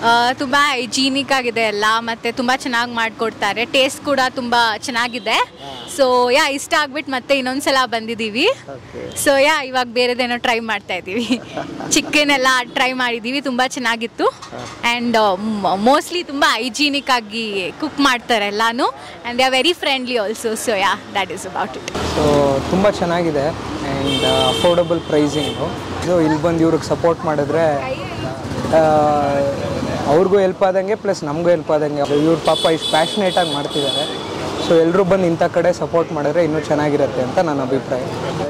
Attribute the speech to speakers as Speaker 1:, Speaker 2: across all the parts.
Speaker 1: ತುಂಬ ಹೈಜೀನಿಕ್ ಆಗಿದೆ ಎಲ್ಲ ಮತ್ತು ತುಂಬ ಚೆನ್ನಾಗಿ ಮಾಡಿಕೊಡ್ತಾರೆ ಟೇಸ್ಟ್ ಕೂಡ ತುಂಬ ಚೆನ್ನಾಗಿದೆ ಸೊ ಯಾ ಇಷ್ಟ ಆಗ್ಬಿಟ್ಟು ಮತ್ತೆ ಇನ್ನೊಂದ್ಸಲ ಬಂದಿದ್ದೀವಿ ಸೊ ಯಾ ಇವಾಗ ಬೇರೆದೇನೋ ಟ್ರೈ ಮಾಡ್ತಾ ಇದ್ದೀವಿ ಚಿಕನ್ ಎಲ್ಲ ಟ್ರೈ ಮಾಡಿದ್ದೀವಿ ತುಂಬ ಚೆನ್ನಾಗಿತ್ತು ಆ್ಯಂಡ್ ಮೋಸ್ಟ್ಲಿ ತುಂಬ ಹೈಜೀನಿಕ್ ಆಗಿ ಕುಕ್ ಮಾಡ್ತಾರೆ ಎಲ್ಲಾನು and they are very friendly also so yeah that is about it
Speaker 2: so ತುಂಬ ಚೆನ್ನಾಗಿದೆ ಆ್ಯಂಡ್ ಅಫೋರ್ಡಬಲ್ ಪ್ರೈಸಿಂಗು ಇದು ಇಲ್ಲಿ ಬಂದು ಇವ್ರಿಗೆ ಸಪೋರ್ಟ್ ಮಾಡಿದ್ರೆ ಆ, ಅವ್ರಿಗೂ ಹೆಲ್ಪ್ ಆದಂಗೆ ಪ್ಲಸ್ ನಮಗೂ ಹೆಲ್ಪ್ ಆದಂಗೆ ಇವ್ರ ಪಾಪ ಇಷ್ಟು ಪ್ಯಾಷನೇಟಾಗಿ ಮಾಡ್ತಿದ್ದಾರೆ ಸೊ ಎಲ್ಲರೂ ಬಂದು ಇಂಥ ಕಡೆ ಸಪೋರ್ಟ್ ಮಾಡಿದ್ರೆ ಇನ್ನೂ ಚೆನ್ನಾಗಿರುತ್ತೆ ಅಂತ ನನ್ನ ಅಭಿಪ್ರಾಯ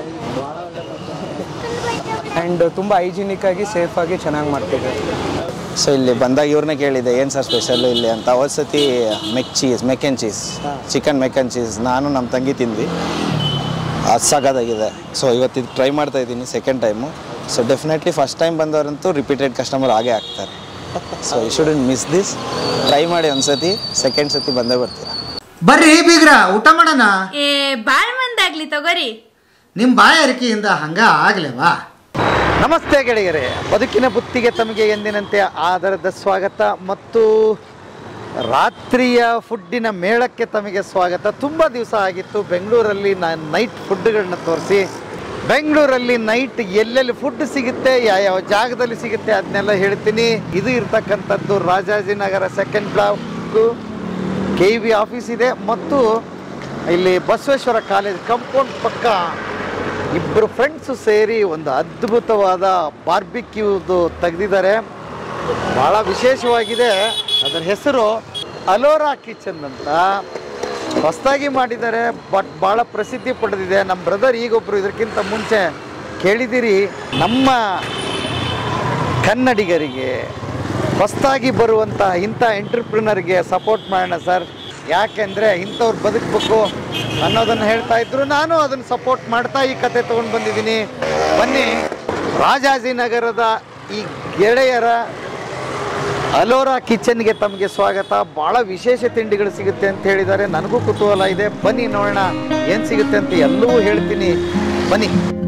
Speaker 2: ಆ್ಯಂಡ್ ತುಂಬ ಹೈಜಿನಿಕ್ಕಾಗಿ ಸೇಫಾಗಿ ಚೆನ್ನಾಗಿ ಮಾಡ್ತಿದ್ದಾರೆ
Speaker 3: ಸೊ ಇಲ್ಲಿ ಬಂದಾಗ ಇವ್ರನ್ನೇ ಕೇಳಿದೆ ಏನು ಸರ್ ಸ್ಪೆಷಲ್ ಇಲ್ಲಿ ಅಂತ ಅವತ್ತು ಸತಿ mac cheese mac and cheese chicken mac and cheese ನಾನು ನಮ್ಮ ತಂಗಿ ತಿಂದ್ವಿ ಅದು ಸಾಕಾಗಿದೆ ಸೊ ಇವತ್ತು ಇದು ಟ್ರೈ ಮಾಡ್ತಾ ಇದ್ದೀನಿ second time so definitely first time ಬಂದವರಂತೂ ರಿಪೀಟೆಡ್ ಕಸ್ಟಮರ್ ಆಗೇ ಆಗ್ತಾರೆ so you shouldn't miss this try ಮಾಡಿ ಒಂದ್ಸತಿ ಸೆಕೆಂಡ್ ಸತಿ ಬಂದೇ ಬರ್ತೀರಾ
Speaker 4: ಬರ್ರಿ ಬೀಗ್ರ ಊಟ ಮಾಡೋಣ
Speaker 5: ಏ ಬಾಳ್ ಮಂದಾಗ್ಲಿ ತಗೋರಿ
Speaker 4: ನಿಮ್ಮ ಬಾಯಾರಿಕೆಯಿಂದ ಹಂಗ ಆಗ್ಲೇವಾ
Speaker 6: ನಮಸ್ತೆ ಗೆಳೆಯರೇ ಬದುಕಿನ ಬುತ್ತಿಗೆ ತಮಗೆ ಎಂದಿನಂತೆ ಆಧಾರದ ಸ್ವಾಗತ ಮತ್ತು ರಾತ್ರಿಯ ಫುಡ್ಡಿನ ಮೇಳಕ್ಕೆ ತಮಗೆ ಸ್ವಾಗತ ತುಂಬ ದಿವಸ ಆಗಿತ್ತು ಬೆಂಗಳೂರಲ್ಲಿ ನಾನು ನೈಟ್ ಫುಡ್ಗಳನ್ನ ತೋರಿಸಿ ಬೆಂಗಳೂರಲ್ಲಿ ನೈಟ್ ಎಲ್ಲೆಲ್ಲಿ ಫುಡ್ ಸಿಗುತ್ತೆ ಯಾವ ಜಾಗದಲ್ಲಿ ಸಿಗುತ್ತೆ ಅದನ್ನೆಲ್ಲ ಹೇಳ್ತೀನಿ ಇದು ಇರ್ತಕ್ಕಂಥದ್ದು Rajajinagar second block K V office ಇದೆ ಮತ್ತು ಇಲ್ಲಿ ಬಸವೇಶ್ವರ ಕಾಲೇಜ್ ಕಂಪೌಂಡ್ ಪಕ್ಕ ಇಬ್ಬರು ಫ್ರೆಂಡ್ಸು ಸೇರಿ ಒಂದು ಅದ್ಭುತವಾದ ಬಾರ್ಬಿಕ್ಯೂದು ತೆಗೆದಿದ್ದಾರೆ ಭಾಳ ವಿಶೇಷವಾಗಿದೆ ಅದರ ಹೆಸರು ಅಲೋರಾ ಕಿಚನ್ ಅಂತ ಹೊಸದಾಗಿ ಮಾಡಿದ್ದಾರೆ ಬಟ್ ಭಾಳ ಪ್ರಸಿದ್ಧಿ ಪಡೆದಿದೆ ನಮ್ಮ ಬ್ರದರ್ ಈಗೊಬ್ಬರು ಇದಕ್ಕಿಂತ ಮುಂಚೆ ಕೇಳಿದಿರಿ ನಮ್ಮ ಕನ್ನಡಿಗರಿಗೆ ಹೊಸದಾಗಿ ಬರುವಂಥ ಇಂಥ ಎಂಟ್ರಪ್ರಿನರ್ಗೆ ಸಪೋರ್ಟ್ ಮಾಡೋಣ ಸರ್ ಯಾಕೆಂದರೆ ಇಂಥವ್ರು ಬದುಕಬೇಕು ಅನ್ನೋದನ್ನು ಹೇಳ್ತಾ ಇದ್ರು ನಾನು ಅದನ್ನು ಸಪೋರ್ಟ್ ಮಾಡ್ತಾ ಈ ಕತೆ ತೊಗೊಂಡು ಬಂದಿದ್ದೀನಿ ಬನ್ನಿ ರಾಜಾಜಿನಗರದ ಈ ಗೆಳೆಯರ ಅಲೋರಾ ಕಿಚನ್ಗೆ ತಮಗೆ ಸ್ವಾಗತ ಭಾಳ ವಿಶೇಷ ತಿಂಡಿಗಳು ಸಿಗುತ್ತೆ ಅಂತ ಹೇಳಿದ್ದಾರೆ ನನಗೂ ಕುತೂಹಲ ಇದೆ ಬನ್ನಿ ನೋಡೋಣ ಏನು ಸಿಗುತ್ತೆ ಅಂತ ಎಲ್ಲವೂ ಹೇಳ್ತೀನಿ ಬನ್ನಿ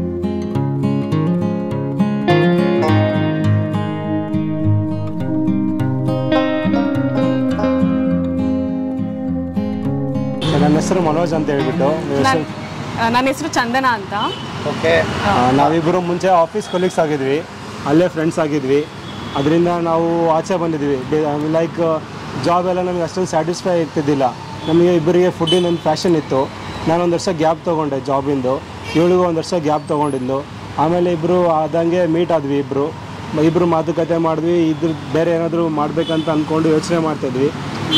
Speaker 7: ನನ್ನ ಹೆಸರು ಮನೋಜ್ ಅಂತ ಹೇಳ್ಬಿಟ್ಟು ನೀವು ಹೆಸರು-
Speaker 8: ನನ್ನ ಹೆಸರು ಚಂದನ ಅಂತ
Speaker 6: ಓಕೆ
Speaker 7: ಆ, ನಾವಿಬ್ಬರು ಮುಂಚೆ ಆಫೀಸ್ ಕೊಲೀಗ್ಸ್ ಆಗಿದ್ವಿ ಅಲ್ಲೇ ಫ್ರೆಂಡ್ಸ್ ಆಗಿದ್ವಿ ಅದರಿಂದ ನಾವು ಆಚೆ ಬಂದಿದ್ವಿ ಲೈಕ್ ಜಾಬ್ ಎಲ್ಲ ನಮಗೆ ಅಷ್ಟೊಂದು ಸ್ಯಾಟಿಸ್ಫೈ ಆಗ್ತಿದ್ದಿಲ್ಲ ನಮಗೆ ಇಬ್ಬರಿಗೆ ಫುಡ್ಡಿನ ಒಂದು ಫ್ಯಾಷನ್ ಇತ್ತು ನಾನು ಒಂದು ವರ್ಷ ಗ್ಯಾಪ್ ತೊಗೊಂಡೆ ಜಾಬಿಂದು ಇವಳಿಗೂ ಒಂದು ವರ್ಷ ಗ್ಯಾಪ್ ತೊಗೊಂಡಿದ್ದು ಆಮೇಲೆ ಇಬ್ಬರು ಆದಂಗೆ ಮೀಟ್ ಆದ್ವಿ ಇಬ್ಬರು ಇಬ್ಬರು ಮಾತುಕತೆ ಮಾಡಿದ್ವಿ ಇದ್ರ ಬೇರೆ ಏನಾದರೂ ಮಾಡಬೇಕಂತ ಅಂದ್ಕೊಂಡು ಯೋಚನೆ ಮಾಡ್ತಿದ್ವಿ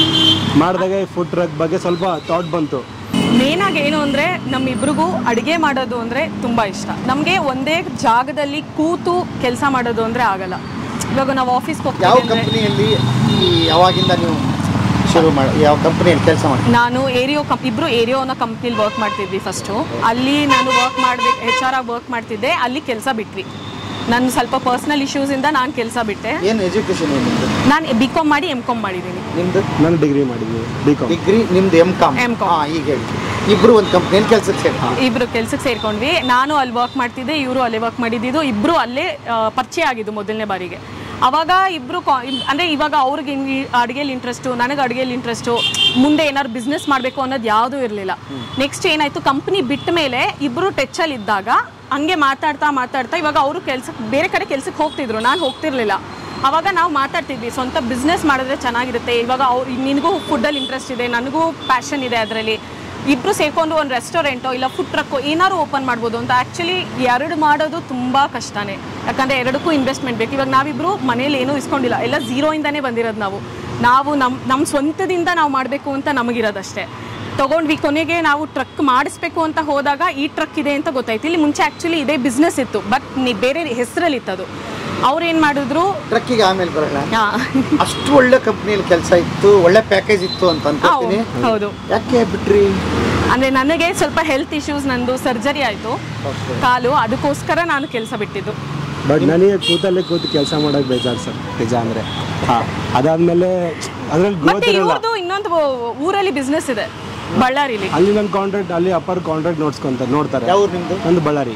Speaker 7: ಮಾಡಿದಾಗ ಈ ಫುಡ್ ಟ್ರಕ್ ಬಗ್ಗೆ ಸ್ವಲ್ಪ ಥಾಟ್ ಬಂತು
Speaker 8: ಮೇನ್ ಆಗಿ ಏನು ಅಂದ್ರೆ ನಮ್ಮಿಬ್ರಿಗೂ ಅಡುಗೆ ಮಾಡೋದು ಅಂದ್ರೆ ತುಂಬಾ ಇಷ್ಟ ನಮಗೆ ಒಂದೇ ಜಾಗದಲ್ಲಿ ಕೂತು ಕೆಲಸ ಮಾಡೋದು ಅಂದ್ರೆ ಆಗಲ್ಲ ಇವಾಗ ನಾವು ಆಫೀಸ್ಗೆ
Speaker 6: ಯಾವ
Speaker 8: ಹೋಗ್ತೀವಿ ಅಂದ್ರೆ
Speaker 6: ಕಂಪ್ನಿಯಲ್ಲಿ ಈ ಯಾವಾಗಿಂದ ನೀವು ಶುರು ಮಾಡಿ ಯಾವ ಕಂಪ್ನಿಯಲ್ಲಿ ಕೆಲಸ ಮಾಡಿ
Speaker 8: ನಾನು ಏರಿಯೋ ಕಂ ಇಬ್ರು ಏರಿಯೋ ಅನ್ನೋ ಕಂಪ್ನಿಲಿ ವರ್ಕ್ ಮಾಡ್ತಿದ್ವಿ ಫಸ್ಟು ಅಲ್ಲಿ ನಾನು ವರ್ಕ್ ಮಾಡ್ಬೇಕು ಹೆಚ್ ಆರ್ ಆಗಿ ವರ್ಕ್ ಮಾಡ್ತಿದ್ದೆ ಅಲ್ಲಿ ಕೆಲಸ ಬಿಟ್ವಿ ನಾನು ಸ್ವಲ್ಪ ಪರ್ಸ್ನಲ್ ಇಶ್ಯೂಸಿಂದ ನಾನು ಕೆಲಸ ಬಿಟ್ಟೆ
Speaker 6: ಏನು ಎಜುಕೇಶನ್ ಏನು ನಿಮ್ಮದು
Speaker 8: ನಾನು ಬಿ ಕಾಮ್ ಮಾಡಿ ಎಮ್ ಕಾಮ್ ಮಾಡಿದ್ದೀನಿ
Speaker 6: ನಿಮ್ಮದು
Speaker 7: ನಾನು ಡಿಗ್ರಿ ಮಾಡಿದ್ವಿ ಬಿ ಕಾಮ್
Speaker 6: ಡಿಗ್ರಿ ನಿಮ್ದು ಎಮ್ ಕಾಮ್
Speaker 8: M.Com.
Speaker 6: ಹಾಂ ಈಗ ಹೇಳಿ ಇಬ್ಬರು ಒಂದು ಕಂಪ್ನಿಯಲ್ಲಿ ಕೆಲಸಕ್ಕೆ ಸೇರಿ
Speaker 8: ಇಬ್ರು ಕೆಲ್ಸಕ್ಕೆ ಸೇರ್ಕೊಂಡ್ವಿ ನಾನು ಅಲ್ಲಿ ವರ್ಕ್ ಮಾಡ್ತಿದ್ದೆ ಇವರು ಅಲ್ಲೇ ವರ್ಕ್ ಮಾಡಿದ್ದು ಇಬ್ರು ಅಲ್ಲೇ ಆ, ಪರಿಚಯ ಆಗಿದ್ದು ಮೊದಲನೇ ಬಾರಿಗೆ ಅವಾಗ ಇಬ್ರು ಕಾ- ಇಬ್- ಅಂದ್ರೆ ಇವಾಗ ಅವ್ರಿಗೆ ಅಡುಗೆಲಿ ಇಂಟ್ರೆಸ್ಟು ನನಗೆ ಅಡುಗೆಲಿ ಇಂಟ್ರೆಸ್ಟು ಮುಂದೆ ಏನಾದ್ರು ಬಿಸ್ನೆಸ್ ಮಾಡಬೇಕು ಅನ್ನೋದು ಯಾವುದೂ ಇರಲಿಲ್ಲ ನೆಕ್ಸ್ಟ್ ಏನಾಯ್ತು ಕಂಪ್ನಿ ಬಿಟ್ಟ ಮೇಲೆ ಇಬ್ರು ಟಚ್ಚಲ್ಲಿ ಇದ್ದಾಗ ಹಂಗೆ ಮಾತಾಡ್ತಾ ಮಾತಾಡ್ತಾ ಇವಾಗ ಅವರು ಕೆಲ್ಸಕ್ಕೆ ಬೇರೆ ಕಡೆ ಕೆಲ್ಸಕ್ಕೆ ಹೋಗ್ತಿದ್ರು ನಾನು ಹೋಗ್ತಿರ್ಲಿಲ್ಲ ಅವಾಗ ನಾವು ಮಾತಾಡ್ತಿದ್ವಿ ಸ್ವಂತ ಬಿಸ್ನೆಸ್ ಮಾಡಿದ್ರೆ ಚೆನ್ನಾಗಿರುತ್ತೆ ಇವಾಗ ಅವ್ರು ನಿನಗೂ ಫುಡ್ಡಲ್ಲಿ ಇಂಟ್ರೆಸ್ಟ್ ಇದೆ ನನಗೂ ಪ್ಯಾಷನ್ ಇದೆ ಅದರಲ್ಲಿ ಇಬ್ರು ಸೇರ್ಕೊಂಡು ಒಂದು ರೆಸ್ಟೋರೆಂಟೋ ಇಲ್ಲ ಫುಡ್ ಟ್ರಕ್ಕೋ ಏನಾದ್ರು ಓಪನ್ ಮಾಡ್ಬೋದು ಅಂತ ಆ್ಯಕ್ಚುಲಿ ಎರಡು ಮಾಡೋದು ತುಂಬ ಕಷ್ಟನೇ ಯಾಕಂದರೆ ಎರಡಕ್ಕೂ ಇನ್ವೆಸ್ಟ್ಮೆಂಟ್ ಬೇಕು ಇವಾಗ ನಾವಿಬ್ರು ಮನೇಲಿ ಏನೂ ಇಸ್ಕೊಂಡಿಲ್ಲ ಎಲ್ಲ ಝೀರೋಯಿಂದನೇ ಬಂದಿರೋದು ನಾವು ನಾವು ನಮ್ಮ ನಮ್ಮ ಸ್ವಂತದಿಂದ ನಾವು ಮಾಡಬೇಕು ಅಂತ ನಮಗಿರೋದಷ್ಟೇ ತೊಗೊಂಡ್ವಿ ಕೊನೆಗೆ ನಾವು ಟ್ರಕ್ ಮಾಡಿಸ್ಬೇಕು ಅಂತ ಹೋದಾಗ ಈ ಟ್ರಕ್ ಇದೆ ಅಂತ ಗೊತ್ತಾಯ್ತು ಇಲ್ಲಿ ಮುಂಚೆ ಆ್ಯಕ್ಚುಲಿ ಇದೇ ಬಿಸ್ನೆಸ್ ಇತ್ತು ಬಟ್ ಬೇರೆ ಹೆಸರಲ್ಲಿ ಇತ್ತದು ಅವ್ರು ಏನು ಮಾಡಿದ್ರು
Speaker 6: ಟ್ರಕ್ಕಿಗೆ ಆಮೇಲೆ ಬರೋಣ
Speaker 8: ಆ,
Speaker 6: ಅಷ್ಟು ಒಳ್ಳೆ ಕಂಪ್ನಿಯಲ್ಲಿ ಕೆಲಸ ಇತ್ತು ಒಳ್ಳೆ ಪ್ಯಾಕೇಜ್ ಇತ್ತು ಅಂತ ಅನ್ಕೋತೀನಿ
Speaker 8: ಹೌದು
Speaker 6: ಯಾಕೆ ಬಿಟ್ರಿ
Speaker 8: ಅಂದರೆ ನನಗೆ ಸ್ವಲ್ಪ ಹೆಲ್ತ್ ಇಶ್ಯೂಸ್ ನಂದು ಸರ್ಜರಿ ಆಯಿತು ಕಾಲು ಅದಕ್ಕೋಸ್ಕರ ನಾನು ಕೆಲಸ ಬಿಟ್ಟಿದ್ದು
Speaker 7: ಬಟ್ ನನಗೆ ಕೂತಲ್ಲೇ ಕೂತು ಕೆಲಸ ಮಾಡೋಕೆ ಬೇಜಾರು ಸರ್ ನಿಜ ಅಂದರೆ ಹಾಂ ಅದಾದಮೇಲೆ ಅದ್ರಲ್ಲಿ ಗ್ರೋತ್
Speaker 8: ಮತ್ತೆ
Speaker 7: ಇರಲ್ಲ
Speaker 8: ಇವ್ರದ್ದು ಇನ್ನೊಂದು ಊರಲ್ಲಿ ಬಿಸ್ನೆಸ್ ಇದೆ ಬಳ್ಳಾರಿಲಿ
Speaker 7: ಅಲ್ಲಿ ನನ್ನ ಕಾಂಟ್ರಾಕ್ಟ್ ಅಲ್ಲಿ ಅಪ್ಪರ್ ಕಾಂಟ್ರಾಕ್ಟ್ ನೋಡ್ಸ್ಕೊಂತಾರೆ ನೋಡ್ತಾರೆ
Speaker 6: ಯಾವ ಊರು ನಿಮ್ದು
Speaker 7: ನಂದು ಬಳ್ಳಾರಿ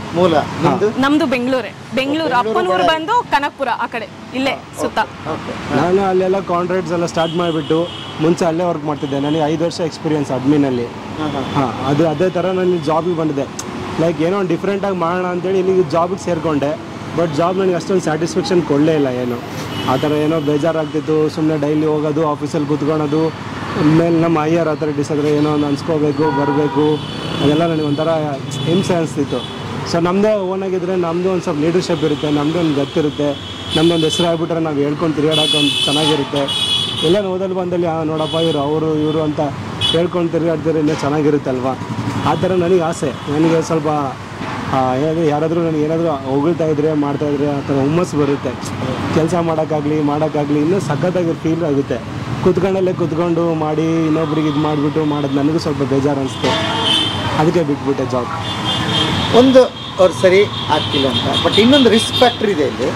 Speaker 6: ಮೂಲ ನಿಮ್ದು
Speaker 8: ನಮ್ದು ಬೆಂಗಳೂರೇ ಬೆಂಗಳೂರು ಅಪ್ಪನ ಊರು ಬಂದು ಕನಕಪುರ ಆ ಕಡೆ ಇಲ್ಲೇ ಸುತ್ತ
Speaker 6: ಓಕೆ
Speaker 7: ನಾನು ಅಲ್ಲೆಲ್ಲ ಕಾಂಟ್ರಾಕ್ಟ್ಸ್ ಎಲ್ಲ ಸ್ಟಾರ್ಟ್ ಮಾಡಿಬಿಟ್ಟು ಮುಂಚೆ ಅಲ್ಲೇ ವರ್ಕ್ ಮಾಡ್ತಿದ್ದೆ ನನಗೆ ಐದು ವರ್ಷ ಎಕ್ಸ್ಪೀರಿಯನ್ಸ್ ಅಡ್ಮಿನಲ್ಲಿ ಹಾಂ ಅದು ಅದೇ ಥರ ನಾನು ಜಾಬಿಗೆ ಬಂದಿದ್ದೆ ಲೈಕ್ ಏನೋ ಒಂದು ಡಿಫ್ರೆಂಟಾಗಿ ಮಾಡೋಣ ಅಂತೇಳಿ ಇಲ್ಲಿಗೆ ಜಾಬಿಗೆ ಸೇರಿಕೊಂಡೆ ಬಟ್ ಜಾಬ್ ನನಗೆ ಅಷ್ಟೊಂದು ಸ್ಯಾಟಿಸ್ಫ್ಯಾಕ್ಷನ್ ಕೊಡಲೇ ಇಲ್ಲ ಏನು ಆ ಥರ ಏನೋ ಬೇಜಾರಾಗ್ತಿತ್ತು ಸುಮ್ಮನೆ ಡೈಲಿ ಹೋಗೋದು ಆಫೀಸಲ್ಲಿ ಕೂತ್ಕೊಳೋದು ಆಮೇಲೆ ನಮ್ಮ ಹೈಯರ್ ಅಥಾರಿಟೀಸ್ ಹತ್ರ ಏನೋ ಒಂದು ಅನ್ಸ್ಕೋಬೇಕು ಬರಬೇಕು ಅದೆಲ್ಲ ನನಗೆ ಒಂಥರ ಹಿಂಸೆ ಅನಿಸ್ತಿತ್ತು ಸೊ ನಮ್ಮದೇ ಓನ್ ಆಗಿದ್ರೆ ನಮ್ಮದು ಒಂದು ಸ್ವಲ್ಪ ಲೀಡರ್ಶಿಪ್ ಇರುತ್ತೆ ನಮ್ಮದು ಒಂದು ಗತ್ತಿರುತ್ತೆ ನಮ್ಮದೊಂದು ಹೆಸರು ಆಗ್ಬಿಟ್ರೆ ನಾವು ಹೇಳ್ಕೊಂಡು ತಿರುಗಾಡೋಕೆ ಒಂದು ಚೆನ್ನಾಗಿರುತ್ತೆ ಎಲ್ಲ ಓದಲ್ಲಿ ಬಂದಲ್ಲಿ ಆ, ನೋಡಪ್ಪ ಇವರು ಅವರು ಇವರು ಅಂತ ಹೇಳ್ಕೊಂಡು ತಿರುಗಾಡ್ತಾರೆ ಇನ್ನೂ ಚೆನ್ನಾಗಿರುತ್ತಲ್ವಾ ಆ ಥರ ನನಗೆ ಆಸೆ ನನಗೆ ಸ್ವಲ್ಪ ಆ, ಏನಾದ್ರು ಯಾರಾದರೂ ನನಗೆ ಏನಾದರೂ ಹೊಗಳ್ತಾ ಇದ್ರೆ ಮಾಡ್ತಾ ಇದ್ರೆ ಆ ಥರ ಹುಮ್ಮಸ್ಸು ಬರುತ್ತೆ ಕೆಲಸ ಮಾಡೋಕ್ಕಾಗಲಿ ಮಾಡೋಕ್ಕಾಗಲಿ ಇನ್ನೂ ಸಖತ್ತಾಗಿ ಫೀಲ್ ಆಗುತ್ತೆ ಕೂತ್ಕೊಂಡಲ್ಲೇ ಕೂತ್ಕೊಂಡು ಮಾಡಿ ಇನ್ನೊಬ್ರಿಗೆ ಇದು ಮಾಡಿಬಿಟ್ಟು ಮಾಡೋದು ನನಗೂ ಸ್ವಲ್ಪ ಬೇಜಾರು ಅನಿಸ್ತು ಅದಕ್ಕೆ ಬಿಟ್ಬಿಟ್ಟೆ ಜಾಬ್
Speaker 6: ಒಂದು ಅವ್ರು ಸರಿ ಆಗ್ತಿಲ್ಲ ಅಂತ ಬಟ್ ಇನ್ನೊಂದು ರಿಸ್ಕ್ ಫ್ಯಾಕ್ಟ್ರಿ ಇದೆ ಇಲ್ಲಿ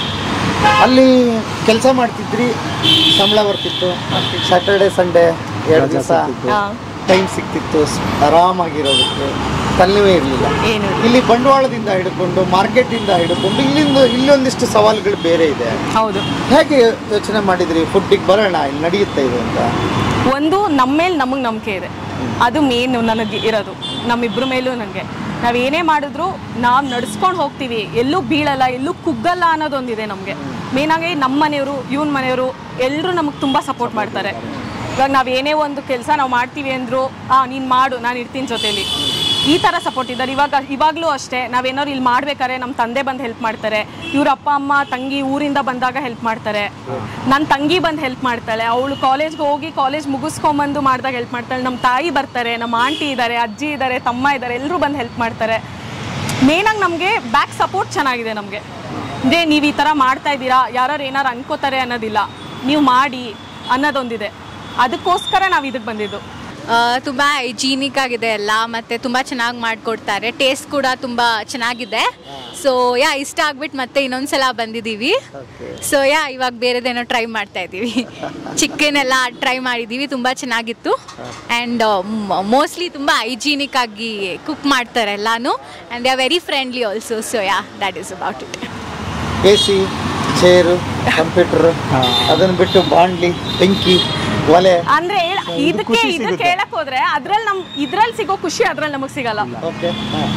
Speaker 6: ಅಲ್ಲಿ ಕೆಲಸ ಮಾಡ್ತಿದ್ರಿ ಸಂಬಳ ಬರ್ತಿತ್ತು ಸ್ಯಾಟರ್ಡೆ ಸಂಡೇ ಎರಡು ದಿವಸ ಟೈಮ್ ಸಿಕ್ತಿತ್ತು ಸ್- ಆರಾಮಾಗಿರೋದಕ್ಕೆ ತಲೆನೋವೇ ಇರಲಿಲ್ಲ
Speaker 8: ಏನು
Speaker 6: ಇಲ್ಲಿ ಬಂಡವಾಳದಿಂದ ಹಿಡ್ಕೊಂಡು ಮಾರ್ಕೆಟಿಂದ ಹಿಡ್ಕೊಂಡು ಇಲ್ಲಿಂದ ಇಲ್ಲೊಂದಿಷ್ಟು ಸವಾಲುಗಳು ಬೇರೆ ಇದೆ
Speaker 8: ಹೌದು
Speaker 6: ಹೇಗೆ ಯೋಚನೆ ಮಾಡಿದ್ರಿ ಫುಡ್ಡಿಗೆ ಬರೋಣ ಇಲ್ಲಿ ನಡೆಯುತ್ತೆ ಇದು ಅಂತ
Speaker 8: ಒಂದು ನಮ್ಮ ಮೇಲೆ ನಮಗೆ ನಂಬಿಕೆ ಇದೆ ಅದು ಮೇನ್ ನನಗೆ ಇರೋದು ನಮ್ಮಿಬ್ಬರ ಮೇಲೂ ನನಗೆ ನಾವು ಏನೇ ಮಾಡಿದ್ರು ನಾವು ನಡ್ಸ್ಕೊಂಡು ಹೋಗ್ತೀವಿ ಎಲ್ಲೂ ಬೀಳಲ್ಲ ಎಲ್ಲೂ ಕುಗ್ಗಲ್ಲ ಅನ್ನೋದೊಂದಿದೆ ನಮಗೆ ಮೇನಾಗಿ ನಮ್ಮ ಮನೆಯವರು ಇವನ್ ಮನೆಯವರು ಎಲ್ಲರೂ ನಮಗೆ ತುಂಬ ಸಪೋರ್ಟ್ ಮಾಡ್ತಾರೆ ಇವಾಗ ನಾವು ಏನೇ ಒಂದು ಕೆಲಸ ನಾವು ಮಾಡ್ತೀವಿ ಅಂದರು ಆ ನೀನು ಮಾಡು ನಾನು ಇರ್ತೀನಿ ಜೊತೇಲಿ ಈ ಥರ ಸಪೋರ್ಟ್ ಇದ್ದಾರೆ ಇವಾಗ ಇವಾಗಲೂ ಅಷ್ಟೇ ನಾವೇನಾದ್ರು ಇಲ್ಲಿ ಮಾಡ್ಬೇಕಾದ್ರೆ ನಮ್ಮ ತಂದೆ ಬಂದು ಹೆಲ್ಪ್ ಮಾಡ್ತಾರೆ ಇವ್ರ ಅಪ್ಪ ಅಮ್ಮ ತಂಗಿ ಊರಿಂದ ಬಂದಾಗ ಹೆಲ್ಪ್ ಮಾಡ್ತಾರೆ ನನ್ನ ತಂಗಿ ಬಂದು ಹೆಲ್ಪ್ ಮಾಡ್ತಾಳೆ ಅವಳು ಕಾಲೇಜ್ಗೆ ಹೋಗಿ ಕಾಲೇಜ್ ಮುಗಿಸ್ಕೊಂಬಂದು ಮಾಡಿದಾಗ ಹೆಲ್ಪ್ ಮಾಡ್ತಾಳೆ ನಮ್ಮ ತಾಯಿ ಬರ್ತಾರೆ ನಮ್ಮ ಆಂಟಿ ಇದ್ದಾರೆ ಅಜ್ಜಿ ಇದ್ದಾರೆ ತಮ್ಮ ಇದ್ದಾರೆ ಎಲ್ಲರೂ ಬಂದು ಹೆಲ್ಪ್ ಮಾಡ್ತಾರೆ ಮೇನಾಗಿ ನಮಗೆ ಬ್ಯಾಕ್ ಸಪೋರ್ಟ್ ಚೆನ್ನಾಗಿದೆ ನಮಗೆ ಅಂದರೆ ನೀವು ಈ ಥರ ಮಾಡ್ತಾ ಇದ್ದೀರಾ ಯಾರು ಏನಾರು ಅನ್ಕೋತಾರೆ ಅನ್ನೋದಿಲ್ಲ ನೀವು ಮಾಡಿ ಅನ್ನೋದೊಂದಿದೆ ಅದಕ್ಕೋಸ್ಕರ ನಾವು ಇದಕ್ಕೆ ಬಂದಿದ್ದು
Speaker 1: ಆ, ತುಂಬ ಹೈಜೀನಿಕ್ ಆಗಿದೆ ಎಲ್ಲ ಮತ್ತು ತುಂಬ ಚೆನ್ನಾಗಿ ಮಾಡಿಕೊಡ್ತಾರೆ ಟೇಸ್ಟ್ ಕೂಡ ತುಂಬ ಚೆನ್ನಾಗಿದೆ ಸೊ ಯಾ ಇಷ್ಟ ಆಗ್ಬಿಟ್ಟು ಮತ್ತೆ ಇನ್ನೊಂದ್ಸಲ ಬಂದಿದ್ದೀವಿ ಸೊ ಯಾ ಇವಾಗ ಬೇರೆದೇನೋ ಟ್ರೈ ಮಾಡ್ತಾ ಇದ್ದೀವಿ ಚಿಕನ್ ಎಲ್ಲ ಟ್ರೈ ಮಾಡಿದ್ದೀವಿ ತುಂಬ ಚೆನ್ನಾಗಿತ್ತು ಆ್ಯಂಡ್ ಮೋಸ್ಟ್ಲಿ ತುಂಬ ಹೈಜೀನಿಕ್ ಆಗಿ ಕುಕ್ ಮಾಡ್ತಾರೆ ಎಲ್ಲಾನು and they are very friendly also so yeah that is about it
Speaker 6: A C chair computer ಅದನ್ನು ಬಿಟ್ಟು ಬಾಂಡ್ಲಿ ಬೆಂಕಿ ಒಲೆ
Speaker 8: ಅಂದ್ರೆ ಹೇಳ- ಇದಕ್ಕೆ ಇದಕ್ಕೆ ಹೇಳಕ್ ಹೋದ್ರೆ ಅದ್ರಲ್ಲಿ ನಮ್ ಇದ್ರಲ್ಲಿ ಸಿಗೋ ಖುಷಿ ಅದ್ರಲ್ಲಿ ನಮಗ್ ಸಿಗಲ್ಲ
Speaker 6: ಓಕೆ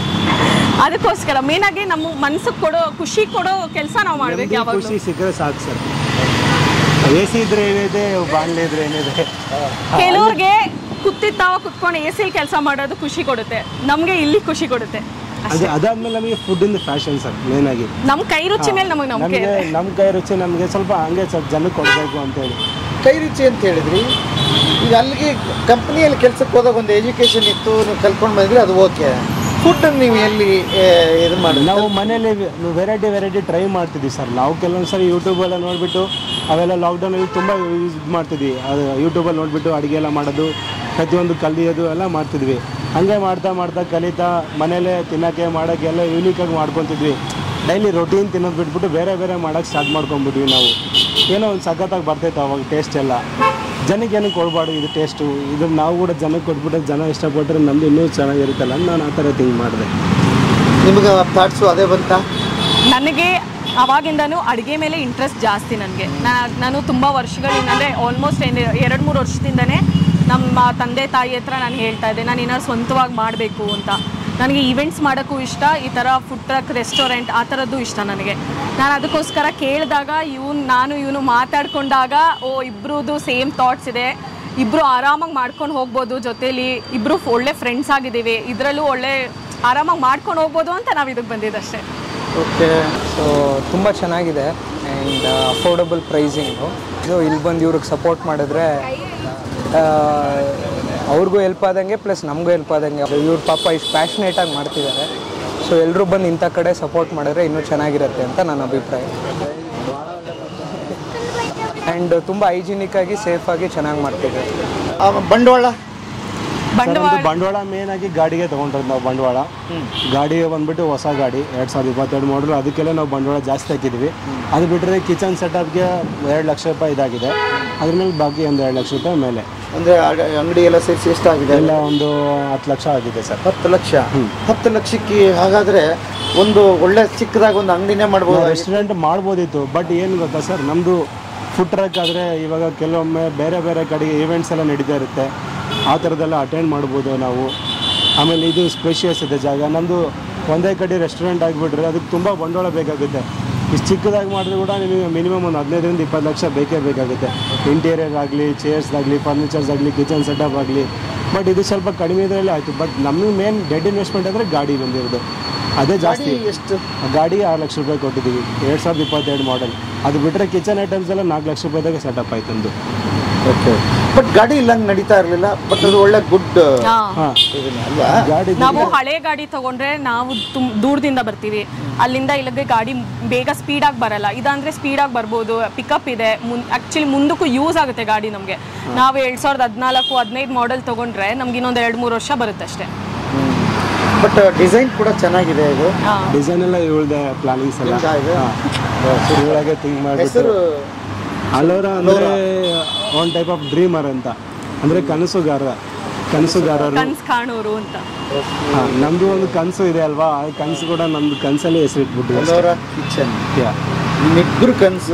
Speaker 8: ಅದಕ್ಕೋಸ್ಕರ ಮೇನ್ ಆಗಿ ನಮ್ಮ ಮನ್ಸಿಗೆ ಕೊಡೋ ಖುಷಿ ಕೊಡೋ ಕೆಲಸ ನಾವು ಮಾಡ್ಬೇಕು
Speaker 7: ನೆಮ್ಮದಿ
Speaker 8: ಯಾವಾಗಲೂ
Speaker 7: ಖುಷಿ ಸಿಕ್ಕರೆ ಸಾಕು ಸರ್ ಎ ಸಿ ಇದ್ರೆ ಏನಿದೆ ಬಾಣಲೆ ಇದ್ರೆ ಏನಿದೆ
Speaker 8: ಕೆಲವ್ರಿಗೆ ಕುತ್ತಿತ್ತಾವ ಕುತ್ಕೊಂಡು ಎ ಸಿಲ್ ಕೆಲಸ ಮಾಡೋದು ಖುಷಿ ಕೊಡುತ್ತೆ ನಮ್ಗೆ ಇಲ್ಲಿ ಖುಷಿ ಕೊಡುತ್ತೆ
Speaker 7: ಅದು ಅದಾದ್ಮೇಲೆ ನಮಗೆ ಫುಡ್ಡಿಂದ ಫ್ಯಾಷನ್ ಸರ್ ಮೇನ್ ಆಗಿ
Speaker 8: ನಮ್ ಕೈ ರುಚಿ ಮೇಲೆ ನಮಗೆ ನಂಬಿಕೆ
Speaker 7: ನಮಗೆ
Speaker 8: ಇದೆ
Speaker 7: ನಮ್ಮ ಕೈ ರುಚಿ ನಮಗೆ ಸ್ವಲ್ಪ ಹಂಗೆ ಸ್ವಲ್ಪ ಜನಕ್ಕೆ ಕೊಡಬೇಕು ಅಂತೇಳಿ
Speaker 6: ಕೈ ರುಚಿ ಅಂತ ಹೇಳಿದ್ರಿ ಈಗ ಅಲ್ಲಿಗೆ ಕಂಪ್ನಿಯಲ್ಲಿ ಕೆಲಸಕ್ಕೆ ಹೋದಾಗ ಒಂದು ಎಜುಕೇಶನ್ ಇತ್ತು ನೀವು ಕಲ್ತ್ಕೊಂಡು ಬಂದ್ರಿ ಅದು ಓಕೆ ಫುಡ್ ನೀವು ಎಲ್ಲಿ ಏ, ಇದು ಮಾಡಿ
Speaker 7: ನಾವು ಮನೇಲಿ ವೆರೈಟಿ ವೆರೈಟಿ ಟ್ರೈ ಮಾಡ್ತಿದ್ವಿ ಸರ್ ನಾವು ಕೆಲವೊಂದು ಸರಿ ಯೂಟ್ಯೂಬೆಲ್ಲ ನೋಡಿಬಿಟ್ಟು ಅವೆಲ್ಲ ಲಾಕ್ಡೌನಲ್ಲಿ ತುಂಬ ಯೂಸ್ ಮಾಡ್ತಿದ್ವಿ ಅದು ಯೂಟ್ಯೂಬಲ್ಲಿ ನೋಡಿಬಿಟ್ಟು ಅಡುಗೆ ಎಲ್ಲ ಮಾಡೋದು ಪ್ರತಿಯೊಂದು ಕಲಿಯೋದು ಎಲ್ಲ ಮಾಡ್ತಿದ್ವಿ ಹಾಗೆ ಮಾಡ್ತಾ ಮಾಡ್ತಾ ಕಲಿತಾ ಮನೇಲೇ ತಿನ್ನೋಕ್ಕೆ ಮಾಡೋಕ್ಕೆ ಎಲ್ಲ ಯೂನಿಕಾಗಿ ಮಾಡ್ಕೊತಿದ್ವಿ ಡೈಲಿ ರೊಟೀನ್ ತಿನ್ನೋದು ಬಿಟ್ಬಿಟ್ಟು ಬೇರೆ ಬೇರೆ ಮಾಡೋಕ್ಕೆ ಸ್ಟಾರ್ಟ್ ಮಾಡ್ಕೊಂಬಿಟ್ವಿ ನಾವು ಏನೋ ಒಂದು ಸಖತ್ತಾಗಿ ಬರ್ತೈತೆ ಅವಾಗ ಟೇಸ್ಟ್ ಎಲ್ಲ ಜನಕ್ಕೆ ಏನಕ್ಕೆ ಕೊಡಬಾರ್ದು ಇದು ಟೇಸ್ಟು ಇದು ನಾವು ಕೂಡ ಜನಕ್ಕೆ ಕೊಟ್ಬಿಟ್ಟು ಜನ ಇಷ್ಟಪಟ್ಟರೆ ನಮ್ಮದು ಇನ್ನೂ ಚೆನ್ನಾಗಿರುತ್ತಲ್ಲ ಅಂತ ನಾನು ಆ ಥರ ಥಿಂಕ್ ಮಾಡಿದೆ
Speaker 6: ನಿಮ್ಗೆ ಥಾಟ್ಸು ಅದೇ ಬಂತಾ
Speaker 8: ನನಗೆ ಅವಾಗಿಂದನೂ ಅಡುಗೆ ಮೇಲೆ ಇಂಟ್ರೆಸ್ಟ್ ಜಾಸ್ತಿ ನನಗೆ ನಾನು ತುಂಬ ವರ್ಷಗಳಿಂದ ಅಂದರೆ ಆಲ್ಮೋಸ್ಟ್ ಎರಡು ಮೂರು ವರ್ಷದಿಂದನೇ ನಮ್ಮ ತಂದೆ ತಾಯಿ ಹತ್ರ ನಾನು ಹೇಳ್ತಾ ಇದ್ದೆ ನಾನು ಏನಾದ್ರು ಸ್ವಂತವಾಗಿ ಮಾಡಬೇಕು ಅಂತ ನನಗೆ ಈವೆಂಟ್ಸ್ ಮಾಡೋಕ್ಕೂ ಇಷ್ಟ ಈ ಥರ ಫುಡ್ ಟ್ರಕ್ ರೆಸ್ಟೋರೆಂಟ್ ಆ ಥರದ್ದು ಇಷ್ಟ ನನಗೆ ನಾನು ಅದಕ್ಕೋಸ್ಕರ ಕೇಳಿದಾಗ ಇವನು ನಾನು ಇವನು ಮಾತಾಡ್ಕೊಂಡಾಗ ಓ ಇಬ್ರದ್ದು ಸೇಮ್ ಥಾಟ್ಸ್ ಇದೆ ಇಬ್ಬರು ಆರಾಮಾಗಿ ಮಾಡ್ಕೊಂಡು ಹೋಗ್ಬೋದು ಜೊತೇಲಿ ಇಬ್ಬರು ಒಳ್ಳೆ ಫ್ರೆಂಡ್ಸ್ ಆಗಿದ್ದೀವಿ ಇದರಲ್ಲೂ ಒಳ್ಳೆ ಆರಾಮಾಗಿ ಮಾಡ್ಕೊಂಡು ಹೋಗ್ಬೋದು ಅಂತ ನಾವು ಇದಕ್ಕೆ ಬಂದಿದ್ದಷ್ಟೇ
Speaker 6: ಓಕೆ
Speaker 2: ಸೊ ತುಂಬ ಚೆನ್ನಾಗಿದೆ ಆ್ಯಂಡ್ ಅಫೋರ್ಡಬಲ್ ಪ್ರೈಸಿಂಗು ಇದು ಇಲ್ಲಿ ಬಂದು ಇವ್ರಿಗೆ ಸಪೋರ್ಟ್ ಮಾಡಿದ್ರೆ ಆ, ಅವ್ರಿಗೂ ಹೆಲ್ಪ್ ಆದಂಗೆ ಪ್ಲಸ್ ನಮಗೂ ಹೆಲ್ಪ್ ಆದಂಗೆ ಇವ್ರ ಪಾಪ ಇಷ್ಟು ಪ್ಯಾಷನೇಟಾಗಿ ಮಾಡ್ತಿದ್ದಾರೆ ಸೊ ಎಲ್ಲರೂ ಬಂದು ಇಂಥ ಕಡೆ ಸಪೋರ್ಟ್ ಮಾಡಿದ್ರೆ ಇನ್ನೂ ಚೆನ್ನಾಗಿರುತ್ತೆ ಅಂತ ನನ್ನ ಅಭಿಪ್ರಾಯ ಆ್ಯಂಡ್ ತುಂಬ ಹೈಜಿನಿಕ್ಕಾಗಿ ಸೇಫಾಗಿ ಚೆನ್ನಾಗಿ ಮಾಡ್ತಿದ್ದಾರೆ
Speaker 6: ಬಂಡವಾಳ
Speaker 8: ಬಂಡವಾಳ
Speaker 7: ನಮ್ದು ಬಂಡವಾಳ ಮೇನ್ ಆಗಿ ಗಾಡಿಗೆ ತಗೊಂಡಿರೋದು ನಾವು ಬಂಡವಾಳ ಗಾಡಿ ಬಂದ್ಬಿಟ್ಟು ಹೊಸ ಗಾಡಿ ಎರಡು ಸಾವಿರದ ಇಪ್ಪತ್ತೆರಡು ಮಾಡಲು ಅದಕ್ಕೆಲ್ಲ ನಾವು ಬಂಡವಾಳ ಜಾಸ್ತಿ ಹಾಕಿದ್ವಿ ಅದು ಬಿಟ್ಟರೆ ಕಿಚನ್ ಸೆಟಪ್ಗೆ ಎರಡು ಲಕ್ಷ ರೂಪಾಯಿ ಇದಾಗಿದೆ ಅದ್ರ ಮೇಲೆ ಬಾಕಿ ಒಂದು ಎರಡು ಲಕ್ಷ ರೂಪಾಯಿ ಮೇಲೆ
Speaker 6: ಅಂದರೆ ಅಂಗಡಿ ಎಲ್ಲ ಸೇರಿಸಿ ಎಷ್ಟಾಗಿದೆ
Speaker 7: ಎಲ್ಲ ಒಂದು ಹತ್ತು ಲಕ್ಷ ಆಗಿದೆ ಸರ್
Speaker 6: ಹತ್ತು ಲಕ್ಷ ಹತ್ತು ಲಕ್ಷಕ್ಕೆ ಹಾಗಾದರೆ ಒಂದು ಒಳ್ಳೆ ಚಿಕ್ಕದಾಗಿ ಒಂದು ಅಂಗಡಿನೇ ಮಾಡ್ಬೋದು
Speaker 7: ರೆಸ್ಟೋರೆಂಟ್ ಮಾಡ್ಬೋದಿತ್ತು ಬಟ್ ಏನು ಗೊತ್ತಾ ಸರ್ ನಮ್ಮದು ಫುಡ್ ಟ್ರಕ್ ಆದರೆ ಇವಾಗ ಕೆಲವೊಮ್ಮೆ ಬೇರೆ ಬೇರೆ ಕಡೆಗೆ ಈವೆಂಟ್ಸ್ ಎಲ್ಲ ನಡೀತಾ ಇರುತ್ತೆ ಆ ಥರದ್ದೆಲ್ಲ ಅಟೆಂಡ್ ಮಾಡ್ಬೋದು ನಾವು ಆಮೇಲೆ ಇದು ಸ್ಪೇಷಿಯಸ್ ಇದೆ ಜಾಗ ನಮ್ಮದು ಒಂದೇ ಕಡೆ ರೆಸ್ಟೋರೆಂಟ್ ಆಗಿಬಿಟ್ರೆ ಅದಕ್ಕೆ ತುಂಬ ಬಂಡವಾಳ ಬೇಕಾಗುತ್ತೆ ಇಷ್ಟು ಚಿಕ್ಕದಾಗಿ ಮಾಡಿದ್ರೆ ಕೂಡ ನಿಮಗೆ ಮಿನಿಮಮ್ ಒಂದು ಹದಿನೈದರಿಂದ ಇಪ್ಪತ್ತು ಲಕ್ಷ ಬೇಕೇ ಬೇಕಾಗುತ್ತೆ ಇಂಟೀರಿಯರ್ ಆಗಲಿ ಚೇರ್ಸ್ ಆಗಲಿ ಫರ್ನಿಚರ್ಸ್ ಆಗಲಿ ಕಿಚನ್ ಸೆಟಪ್ ಆಗಲಿ ಬಟ್ ಇದು ಸ್ವಲ್ಪ ಕಡಿಮೆ ಇದರಲ್ಲಿ ಆಯಿತು ಬಟ್ ನಮಗೆ ಮೇನ್ ಡೆಡ್ ಇನ್ವೆಸ್ಟ್ಮೆಂಟ್ ಅಂದರೆ ಗಾಡಿ ಬಂದಿರೋದು ಅದೇ ಜಾಸ್ತಿ
Speaker 6: ಎಷ್ಟು
Speaker 7: ಗಾಡಿ ಆರು ಲಕ್ಷ ರೂಪಾಯಿ ಕೊಟ್ಟಿದ್ದೀವಿ ಎರಡು ಸಾವಿರದ ಇಪ್ಪತ್ತೆರಡು ಮಾಡೆಲ್ ಅದು ಬಿಟ್ಟರೆ ಕಿಚನ್ ಐಟಮ್ಸ್ ಎಲ್ಲ ನಾಲ್ಕು ಲಕ್ಷ ರೂಪಾಯಿದಾಗ ಸೆಟಪ್ ಆಯ್ತು ನಮ್ಮದು
Speaker 6: ಓಕೆ ಬಟ್ ಗಾಡಿ ಇಲ್ಲಂಗೆ ನಡೀತಾ ಇರಲಿಲ್ಲ ಬಟ್ ಅದು ಒಳ್ಳೆ ಗುಡ್
Speaker 7: ಹಾಂ
Speaker 6: ಅಲ್ವಾ
Speaker 7: ಗಾಡಿ
Speaker 8: ನಾವು ಹಳೆ ಗಾಡಿ ತಗೊಂಡ್ರೆ ನಾವು ತುಮ್ ದೂರದಿಂದ ಬರ್ತೀವಿ ಅಲ್ಲಿಂದ ಇಲ್ಲಿಗೆ ಗಾಡಿ ಬೇಗ ಸ್ಪೀಡಾಗಿ ಬರಲ್ಲ ಇದಂದ್ರೆ ಸ್ಪೀಡಾಗಿ ಬರ್ಬೋದು ಪಿಕಪ್ ಇದೆ ಮುನ್ ಆ್ಯಕ್ಚುಲಿ ಮುಂದಕ್ಕೂ ಯೂಸ್ ಆಗುತ್ತೆ ಗಾಡಿ ನಮಗೆ ನಾವು ಎರಡು ಸಾವಿರದ ಹದಿನಾಲ್ಕು ಹದಿನೈದು ಮಾಡೆಲ್ ತಗೊಂಡ್ರೆ ನಮ್ಗೆ ಇನ್ನೊಂದು ಎರಡು ಮೂರು ವರ್ಷ ಬರುತ್ತೆ ಅಷ್ಟೇ
Speaker 6: ಬಟ್ ಡಿಸೈನ್ ಕೂಡ ಚೆನ್ನಾಗಿದೆ ಇದು
Speaker 7: ಡಿಸೈನ್ ಎಲ್ಲ ಇವಳ್ದೆ ಪ್ಲಾನಿಂಗ್ಸ್ ಎಲ್ಲ
Speaker 6: ನಿಮ್ದಾ ಇದು?
Speaker 7: ಇವಳಾಗೆ ಥಿಂಕ್ ಮಾಡಿಬಿಟ್ಟು
Speaker 6: ಹೆಸರು
Speaker 7: ಅಲೋರ ಅಂದರೆ ಒನ್ ಟೈಪ್ ಆಫ್ ಡ್ರೀಮರ್ ಅಂತ ಅಂದರೆ ಕನಸುಗಾರ ಕನಸುಗಾರರು
Speaker 8: ಕನ್ಸ್ ಕಾಣೋರು ಅಂತ
Speaker 7: ಹಾಂ ನಮ್ಮದು ಒಂದು ಕನಸು ಇದೆ ಅಲ್ವಾ ಆ ಕನಸು ಕೂಡ ನಮ್ದು ಕನಸಲ್ಲಿ ಹೆಸರಿಟ್ಬಿಟ್ಟು
Speaker 6: ಅಲೋರಾ ಕಿಚನ್
Speaker 7: ಯಾ
Speaker 6: ನಿಮ್ಮಿಬ್ರು ಕನಸು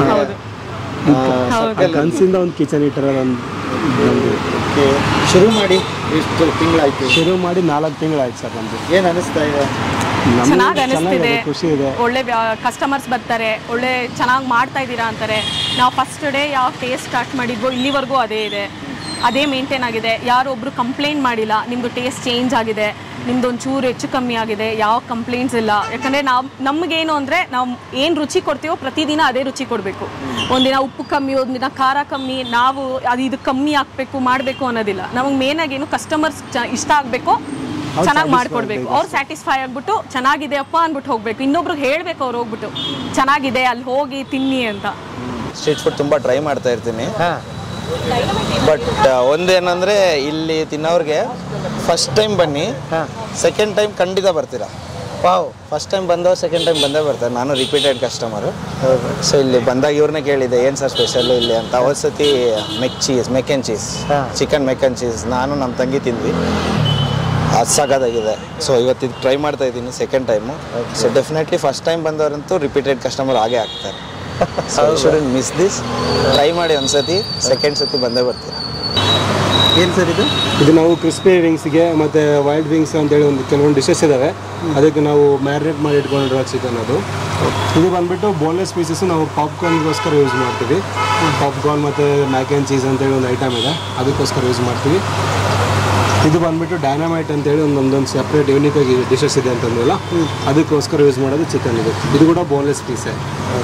Speaker 7: ಆ ಕನಸಿಂದ ಒಂದು ಕಿಚನ್ ಇಟ್ಟಿರೋದು ಒಂದು ನಮ್ಮದು
Speaker 6: ಶುರು ಮಾಡಿ ಎಷ್ಟು ತಿಂಗಳಾಯ್ತು
Speaker 7: ಶುರು ಮಾಡಿ ನಾಲ್ಕು ತಿಂಗಳಾಯ್ತು ಸರ್ ನಮ್ಮದು
Speaker 6: ಏನ್ ಅನಿಸ್ತಾ ಇದೆ
Speaker 7: ನಮ್ಗೆ
Speaker 8: ಚೆನ್ನಾಗಿ ಅನಿಸ್ತಿದೆ
Speaker 7: ಚೆನ್ನಾಗಿದೆ ಖುಷಿ ಇದೆ
Speaker 8: ಒಳ್ಳೆ ಕಸ್ಟಮರ್ಸ್ ಬರ್ತಾರೆ ಒಳ್ಳೆ ಚೆನ್ನಾಗಿ ಮಾಡ್ತಾ ಇದ್ದೀರಾ ಅಂತಾರೆ ನಾವು ಫಸ್ಟ್ ಡೇ ಯಾವ ಟೇಸ್ಟ್ ಸ್ಟಾರ್ಟ್ ಮಾಡಿದ್ವೋ ಇಲ್ಲಿವರೆಗೂ ಅದೇ ಇದೆ ಅದೇ ಮೇಂಟೈನ್ ಆಗಿದೆ ಯಾರೊಬ್ರು ಕಂಪ್ಲೇಂಟ್ ಮಾಡಿಲ್ಲ ನಿಮ್ಮದು ಟೇಸ್ಟ್ ಚೇಂಜ್ ಆಗಿದೆ ನಿಮ್ದು ಒಂಚೂರು ಹೆಚ್ಚು ಕಮ್ಮಿ ಆಗಿದೆ ಯಾವ ಕಂಪ್ಲೇಂಟ್ಸ್ ಇಲ್ಲ ಯಾಕಂದರೆ ನಾವು ನಮಗೇನು ಅಂದರೆ ನಾವು ಏನು ರುಚಿ ಕೊಡ್ತೀವೋ ಪ್ರತಿದಿನ ಅದೇ ರುಚಿ ಕೊಡಬೇಕು ಒಂದಿನ ಉಪ್ಪು ಕಮ್ಮಿ ಒಂದಿನ ಖಾರ ಕಮ್ಮಿ ನಾವು ಅದು ಇದು ಕಮ್ಮಿ ಹಾಕಬೇಕು ಮಾಡಬೇಕು ಅನ್ನೋದಿಲ್ಲ ನಮಗೆ ಮೇನಾಗಿ ಏನು ಕಸ್ಟಮರ್ಸ್ ಇಷ್ಟ ಆಗಬೇಕು ಚೆನ್ನಾಗಿ ಮಾಡ್ಕೊಡ್ಬೇಕು ಅವ್ರು ಸ್ಯಾಟಿಸ್ಫೈ ಆಗ್ಬಿಟ್ಟು ಚೆನ್ನಾಗಿದೆ ಅಪ್ಪ ಅಂದ್ಬಿಟ್ಟು ಹೋಗ್ಬೇಕು ಇನ್ನೊಬ್ರಿಗೆ ಹೇಳ್ಬೇಕು ಅವ್ರು ಹೋಗ್ಬಿಟ್ಟು ಚೆನ್ನಾಗಿದೆ ಅಲ್ಲಿ ಹೋಗಿ ತಿನ್ನಿ ಅಂತ
Speaker 3: ಸ್ಟ್ರೀಟ್ ಫುಡ್ ತುಂಬ ಟ್ರೈ ಮಾಡ್ತಾ ಇರ್ತೀನಿ ಬಟ್ ಒಂದೇನಂದರೆ ಇಲ್ಲಿ ತಿನ್ನೋರಿಗೆ ಫಸ್ಟ್ ಟೈಮ್ ಬನ್ನಿ ಸೆಕೆಂಡ್ ಟೈಮ್ ಖಂಡಿತ ಬರ್ತೀರಾ
Speaker 6: ವಾವ್
Speaker 3: ಫಸ್ಟ್ ಟೈಮ್ ಬಂದವ್ರು ಸೆಕೆಂಡ್ ಟೈಮ್ ಬಂದೇ ಬರ್ತಾರೆ ನಾನು ರಿಪೀಟೆಡ್ ಕಸ್ಟಮರು ಸೊ ಇಲ್ಲಿ ಬಂದಾಗ ಇವ್ರನ್ನೇ ಕೇಳಿದೆ ಏನು ಸರ್ ಸ್ಪೆಷಲ್ಲು ಇಲ್ಲಿ ಅಂತ ಅವತ್ತು ಸತಿ mac cheese mac and cheese chicken mac and cheese ನಾನು ನಮ್ಮ ತಂಗಿ ತಿಂದ್ವಿ ಅದು ಸಾಕಾಗಿದೆ ಸೊ ಇವತ್ತು ಇದು ಟ್ರೈ ಮಾಡ್ತಾ ಇದ್ದೀನಿ second time so definitely first time ಬಂದವರಂತೂ ರಿಪೀಟೆಡ್ ಕಸ್ಟಮರ್ ಆಗೇ ಆಗ್ತಾರೆ so should miss this try ಮಾಡಿ ಒಂದ್ಸತಿ ಸೆಕೆಂಡ್ ಸತಿ ಬಂದೇ ಬರ್ತೀರಾ
Speaker 6: ಏನ್ ಸರ್ ಇದು
Speaker 7: ಇದು ನಾವು ಕ್ರಿಸ್ಪಿ ವಿಂಗ್ಸ್ಗೆ ಮತ್ತು ವೈಲ್ಡ್ ವಿಂಗ್ಸ್ ಅಂತೇಳಿ ಒಂದು ಕೆಲವೊಂದು ಡಿಶಸ್ ಇದ್ದಾವೆ ಅದಕ್ಕೆ ನಾವು ಮ್ಯಾರಿನೇಟ್ ಮಾಡಿ ಇಟ್ಕೊಂಡಿರೋ ಚಿಕನ್ ಅದು ಇದು ಬಂದ್ಬಿಟ್ಟು ಬೋನ್ಲೆಸ್ ಪೀಸಸ್ ನಾವು ಪಾಪ್ಕಾರ್ನ್ಗೋಸ್ಕರ ಯೂಸ್ ಮಾಡ್ತೀವಿ ಪಾಪ್ಕಾರ್ನ್ ಮತ್ತು ಮ್ಯಾಕ್ ಆ್ಯಂಡ್ ಚೀಸ್ ಅಂತೇಳಿ ಒಂದು ಐಟಮ್ ಇದೆ ಅದಕ್ಕೋಸ್ಕರ ಯೂಸ್ ಮಾಡ್ತೀವಿ ಇದು ಬಂದ್ಬಿಟ್ಟು ಡೈನಾಮೈಟ್ ಅಂತೇಳಿ ಒಂದು ಒಂದೊಂದು ಸಪ್ರೇಟ್ ಯೂನಿಕ್ ಆಗಿ ಡಿಶಸ್ ಇದೆ ಅಂತಂದ್ರಲ್ಲ ಅದಕ್ಕೋಸ್ಕರ ಯೂಸ್ ಮಾಡೋದು ಚಿಕನ್ ಇದು ಇದು ಕೂಡ ಬೋನ್ಲೆಸ್ ಪೀಸೇ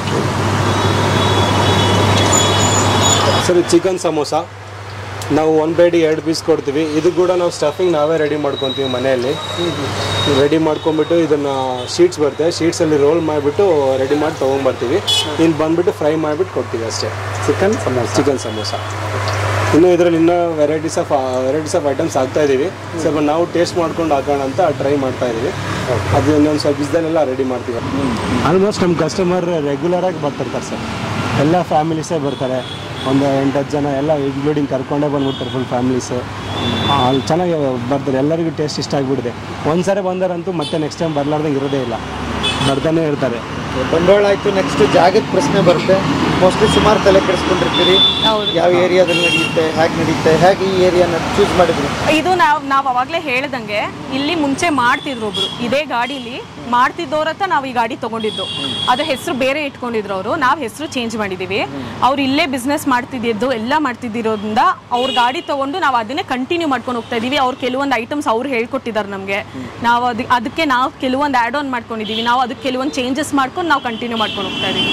Speaker 7: ಸರಿ ಚಿಕನ್ ಸಮೋಸ ನಾವು ಒಂದು ಬೇಡಿ ಎರಡು ಪೀಸ್ ಕೊಡ್ತೀವಿ ಇದು ಕೂಡ ನಾವು ಸ್ಟಫಿಂಗ್ ನಾವೇ ರೆಡಿ ಮಾಡ್ಕೊತೀವಿ ಮನೆಯಲ್ಲಿ ರೆಡಿ ಮಾಡ್ಕೊಂಬಿಟ್ಟು ಇದನ್ನು ಶೀಟ್ಸ್ ಬರುತ್ತೆ ಶೀಟ್ಸಲ್ಲಿ ರೋಲ್ ಮಾಡಿಬಿಟ್ಟು ರೆಡಿ ಮಾಡಿ ತೊಗೊಂಬರ್ತೀವಿ ಇಲ್ಲಿ ಬಂದುಬಿಟ್ಟು ಫ್ರೈ ಮಾಡಿಬಿಟ್ಟು ಕೊಡ್ತೀವಿ ಅಷ್ಟೇ ಚಿಕನ್ ಸಮೋಸ ಚಿಕನ್ ಸಮೋಸ ಇನ್ನು ಇದರಲ್ಲಿ ಇನ್ನೂ varieties of varieties of items ಹಾಕ್ತಾ ಇದ್ದೀವಿ ಸ್ವಲ್ಪ ನಾವು ಟೇಸ್ಟ್ ಮಾಡ್ಕೊಂಡು ಹಾಕೋಣ ಅಂತ ಟ್ರೈ ಮಾಡ್ತಾ ಇದ್ದೀವಿ ಅದು ಇನ್ನೊಂದು ಸ್ವಲ್ಪ ದಿವಸದಲ್ಲೆಲ್ಲ ರೆಡಿ ಮಾಡ್ತೀವಿ ಆಲ್ಮೋಸ್ಟ್ ನಮ್ಮ ಕಸ್ಟಮರ್ ರೆಗ್ಯುಲರಾಗಿ ಬರ್ತಿರ್ತಾರೆ ಸರ್ ಎಲ್ಲ ಫ್ಯಾಮಿಲೀಸೇ ಬರ್ತಾರೆ ಒಂದು ಎಂಟು ಹತ್ತು ಜನ ಎಲ್ಲ ಇನ್ಕ್ಲೂಡಿಂಗ್ ಕರ್ಕೊಂಡೇ ಬಂದ್ಬಿಡ್ತಾರೆ ಫುಲ್ ಫ್ಯಾಮಿಲೀಸು ಅಲ್ಲಿ ಚೆನ್ನಾಗಿ ಬರ್ತಾರೆ ಎಲ್ಲರಿಗೂ ಟೇಸ್ಟ್ ಇಷ್ಟ ಆಗಿಬಿಟ್ಟಿದೆ ಒಂದು ಸಾರಿ ಬಂದರಂತೂ ಮತ್ತೆ ನೆಕ್ಸ್ಟ್ ಟೈಮ್ ಬರಲಾರ್ದಂಗೆ ಇರೋದೇ ಇಲ್ಲ ಬರ್ತಾನೆ ಇರ್ತಾರೆ
Speaker 6: ಬಂಡವಾಳ ಆಯ್ತು ನೆಕ್ಸ್ಟ್ ಜಾಗದ ಪ್ರಶ್ನೆ ಬರುತ್ತೆ ಮೋಸ್ಟ್ಲಿ ಸುಮಾರು ತಲೆ ಕೆಡಿಸ್ಕೊಂಡಿರ್ತೀರಿ ಯಾವ ಏರಿಯಾದಲ್ಲಿ ನಡೆಯುತ್ತೆ ಹೇಗೆ ನಡೆಯುತ್ತೆ ಹೇಗೆ ಈ ಏರಿಯಾನ ಚೂಸ್ ಮಾಡಿದ್ರಿ
Speaker 8: ಇದು ನಾವು ನಾವು ಅವಾಗಲೇ ಹೇಳ್ದಂಗೆ ಇಲ್ಲಿ ಮುಂಚೆ ಮಾಡ್ತಿದ್ರು ಒಬ್ರು ಇದೇ ಗಾಡೀಲಿ ಮಾಡ್ತಿದ್ದವ್ರ ಹತ್ರ ನಾವು ಈ ಗಾಡಿ ತಗೊಂಡಿದ್ದು ಅದ್ರ ಹೆಸರು ಬೇರೆ ಇಟ್ಕೊಂಡಿದ್ರು ಅವರು ನಾವು ಹೆಸರು ಚೇಂಜ್ ಮಾಡಿದ್ದೀವಿ ಅವ್ರು ಇಲ್ಲೇ ಬಿಸ್ನೆಸ್ ಮಾಡ್ತಿದ್ದು ಎಲ್ಲ ಮಾಡ್ತಿದ್ದಿರೋದ್ರಿಂದ ಅವ್ರ ಗಾಡಿ ತಗೊಂಡು ನಾವು ಅದನ್ನೇ ಕಂಟಿನ್ಯೂ ಮಾಡ್ಕೊಂಡು ಹೋಗ್ತಾ ಇದೀವಿ ಅವ್ರು ಕೆಲವೊಂದು ಐಟಮ್ಸ್ ಅವ್ರು ಹೇಳ್ಕೊಟ್ಟಿದ್ದಾರೆ ನಮಗೆ ನಾವು ಅದು ಅದಕ್ಕೆ ನಾವು ಕೆಲವೊಂದು ಆ್ಯಡ್ ಆನ್ ಮಾಡ್ಕೊಂಡಿದ್ದೀವಿ ನಾವು ಅದಕ್ಕೆ ಕೆಲವೊಂದು ಚೇಂಜಸ್ ಮಾಡ್ಕೊಂಡು ನಾವು ಕಂಟಿನ್ಯೂ ಮಾಡ್ಕೊಂಡು ಹೋಗ್ತಾ ಇದೀವಿ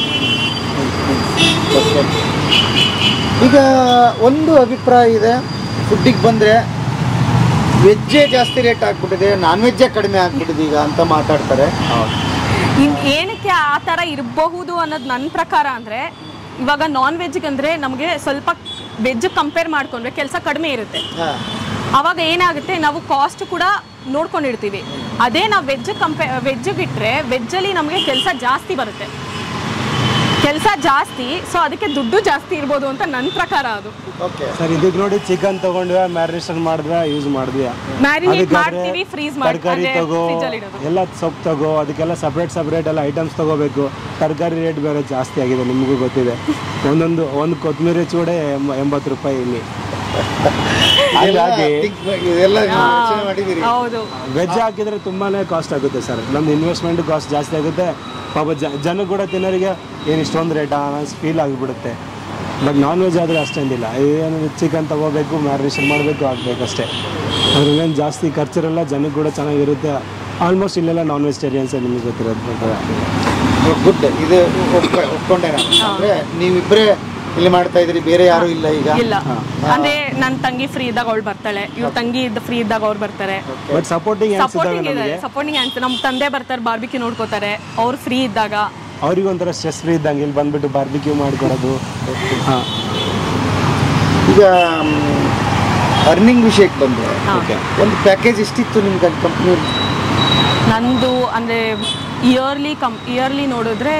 Speaker 6: ಈಗ ಒಂದು ಅಭಿಪ್ರಾಯ ಇದೆ ಫುಡ್ಡಿಗೆ ಬಂದರೆ ವೆಜ್ಜೇ ಜಾಸ್ತಿ ರೇಟ್ ಆಗ್ಬಿಟ್ಟಿದೆ ನಾನ್ ವೆಜ್ಜೇ ಕಡಿಮೆ ಆಗ್ಬಿಟ್ಟಿದೆ ಈಗ ಅಂತ ಮಾತಾಡ್ತಾರೆ
Speaker 8: ಇನ್ ಏನಕ್ಕೆ ಆ ಥರ ಇರಬಹುದು ಅನ್ನೋದು ನನ್ನ ಪ್ರಕಾರ ಅಂದರೆ ಇವಾಗ ನಾನ್ ವೆಜ್ಗೆ ಅಂದರೆ ನಮಗೆ ಸ್ವಲ್ಪ ವೆಜ್ ಕಂಪೇರ್ ಮಾಡ್ಕೊಂಡ್ರೆ ಕೆಲಸ ಕಡಿಮೆ ಇರುತ್ತೆ ಅವಾಗ ಏನಾಗುತ್ತೆ ನಾವು ಕಾಸ್ಟ್ ಕೂಡ ನೋಡ್ಕೊಂಡಿರ್ತೀವಿ ಅದೇ ನಾವು ವೆಜ್ ಕಂಪೇ ವೆಜ್ ಬಿಟ್ಟರೆ ವೆಜ್ಜಲ್ಲಿ ನಮಗೆ ಕೆಲಸ ಜಾಸ್ತಿ ಬರುತ್ತೆ ಕೆಲಸ ಜಾಸ್ತಿ ಸೊ ಅದಕ್ಕೆ ದುಡ್ಡು ಜಾಸ್ತಿ ಇರ್ಬೋದು ಅಂತ ನನ್ನ ಪ್ರಕಾರ ಅದು
Speaker 6: ಓಕೆ
Speaker 7: ಸರ್ ಇದಕ್ಕೆ ನೋಡಿ ಚಿಕನ್ ತಗೊಂಡ್ವಿ ಮ್ಯಾರಿನೇಷನ್ ಮಾಡಿದ್ವಿ ಯೂಸ್ ಮಾಡಿದ್ವಿ
Speaker 8: ಮ್ಯಾರಿನೇಟ್ ಮಾಡ್ತೀವಿ ಫ್ರೀಸ್ ಮಾಡಿ
Speaker 7: ತರಕಾರಿ ತಗೋ
Speaker 8: ಫ್ರಿಜ್ಜಲ್ಲಿ ಇಡೋದು
Speaker 7: ಎಲ್ಲ ಸೊಪ್ಪು ತಗೋ ಅದಕ್ಕೆಲ್ಲ ಸಪ್ರೇಟ್ ಸಪ್ರೇಟ್ ಎಲ್ಲ ಐಟಮ್ಸ್ ತಗೋಬೇಕು ತರಕಾರಿ ರೇಟ್ ಬೇರೆ ಜಾಸ್ತಿ ಆಗಿದೆ ನಿಮಗೂ ಗೊತ್ತಿದೆ ಒಂದೊಂದು ಒಂದು ಕೊತ್ತಂಬರಿ ಚೂಡೆ ಎಂಬ- ಎಂಬತ್ತು ರೂಪಾಯಿ ಇಲ್ಲಿ ಹಾಗಾಗಿ
Speaker 6: ಇದೆಲ್ಲ ಯೋಚನೆ ಮಾಡಿದ್ದೀರಿ
Speaker 8: ಹೌದು
Speaker 7: ವೆಜ್ ಹಾಕಿದ್ರೆ ತುಂಬಾನೇ ಕಾಸ್ಟ್ ಆಗುತ್ತೆ ಸರ್ ನಮ್ದು ಇನ್ವೆಸ್ಟ್ಮೆಂಟ್ ಕಾಸ್ಟ್ ಜಾಸ್ತಿ ಆಗುತ್ತೆ ಪಾಪ ಜ ಜನ ಕೂಡ ತಿನ್ನೋರಿಗೆ ಏನು ಇಷ್ಟೊಂದು ರೇಟಾ ಫೀಲ್ ಆಗಿಬಿಡುತ್ತೆ ಬಟ್ ನಾನ್ ವೆಜ್ ಆದರೆ ಅಷ್ಟೇನಿಲ್ಲ ಏನು ಚಿಕನ್ ತಗೋಬೇಕು ಮ್ಯಾರಿನೇಷನ್ ಮಾಡಬೇಕು ಹಾಕ್ಬೇಕಷ್ಟೇ ಅದ್ರಲ್ಲೇನು ಜಾಸ್ತಿ ಖರ್ಚಿರಲ್ಲ ಜನಕ್ಕೆ ಕೂಡ ಚೆನ್ನಾಗಿರುತ್ತೆ ಆಲ್ಮೋಸ್ಟ್ ಇಲ್ಲೆಲ್ಲ ನಾನ್ ವೆಜಿಟೇರಿಯನ್ಸ್ ನಿಮಗೆ ಗೊತ್ತಿರೋದು ಪ್ರಕಾರ
Speaker 6: ಗುಡ್ ಇದು ಒಪ್ಪ- ಒಪ್ಕೊಂಡೆ ನಾನು ಅಂದ್ರೆ ನೀವಿಬ್ರೇ ಇಲ್ಲಿ ಮಾಡ್ತಾ ಇದ್ರಿ ಬೇರೆ ಯಾರು ಇಲ್ಲ ಈಗ
Speaker 8: ಇಲ್ಲ ಅಂದ್ರೆ ನನ್ನ ತಂಗಿ ಫ್ರೀ ಇದ್ದಾಗ ಅವಳು ಬರ್ತಾಳೆ ಇವ್ರ ತಂಗಿ ಇದ್ದ ಫ್ರೀ ಇದ್ದಾಗ ಅವ್ರು ಬರ್ತಾರೆ
Speaker 7: ಬಟ್ ಸಪೋರ್ಟಿಂಗ್ ಇದ್ದಾವೆ
Speaker 8: ಸಪೋರ್ಟಿಂಗ್ ಇದೆ
Speaker 7: ನಮಗೆ
Speaker 8: ಸಪೋರ್ಟಿಂಗ್ ಅಂತ ನಮ್ಮ ತಂದೆ ಬರ್ತಾರೆ ಬಾರ್ಬಿಕ್ಯೂ ನೋಡ್ಕೋತಾರೆ ಅವ್ರು ಫ್ರೀ ಇದ್ದಾಗ
Speaker 7: ಅವ್ರಿಗೆ ಒಂಥರ ಸ್ಟ್ರೆಸ್ ಫ್ರೀ ಇದ್ದಂಗೆ ಇಲ್ಲಿ ಬಂದ್ಬಿಟ್ಟು ಬಾರ್ಬಿಕ್ಯೂ ಮಾಡಿಕೊಡೋದು ಹಾಂ
Speaker 6: ಈಗ ಅರ್ನಿಂಗ್ ವಿಷಯಕ್ಕೆ ಬಂದ್ರೆ
Speaker 7: ಓಕೆ
Speaker 6: ಒಂದು ಪ್ಯಾಕೇಜ್ ಎಷ್ಟಿತ್ತು ನಿಮ್ಗೆ ಅಲ್ಲಿ ಕಂಪ್ನಿ
Speaker 8: ನಂದು ಅಂದ್ರೆ ಇಯರ್ಲಿ ಕಮ್ ಇಯರ್ಲಿ ನೋಡಿದ್ರೆ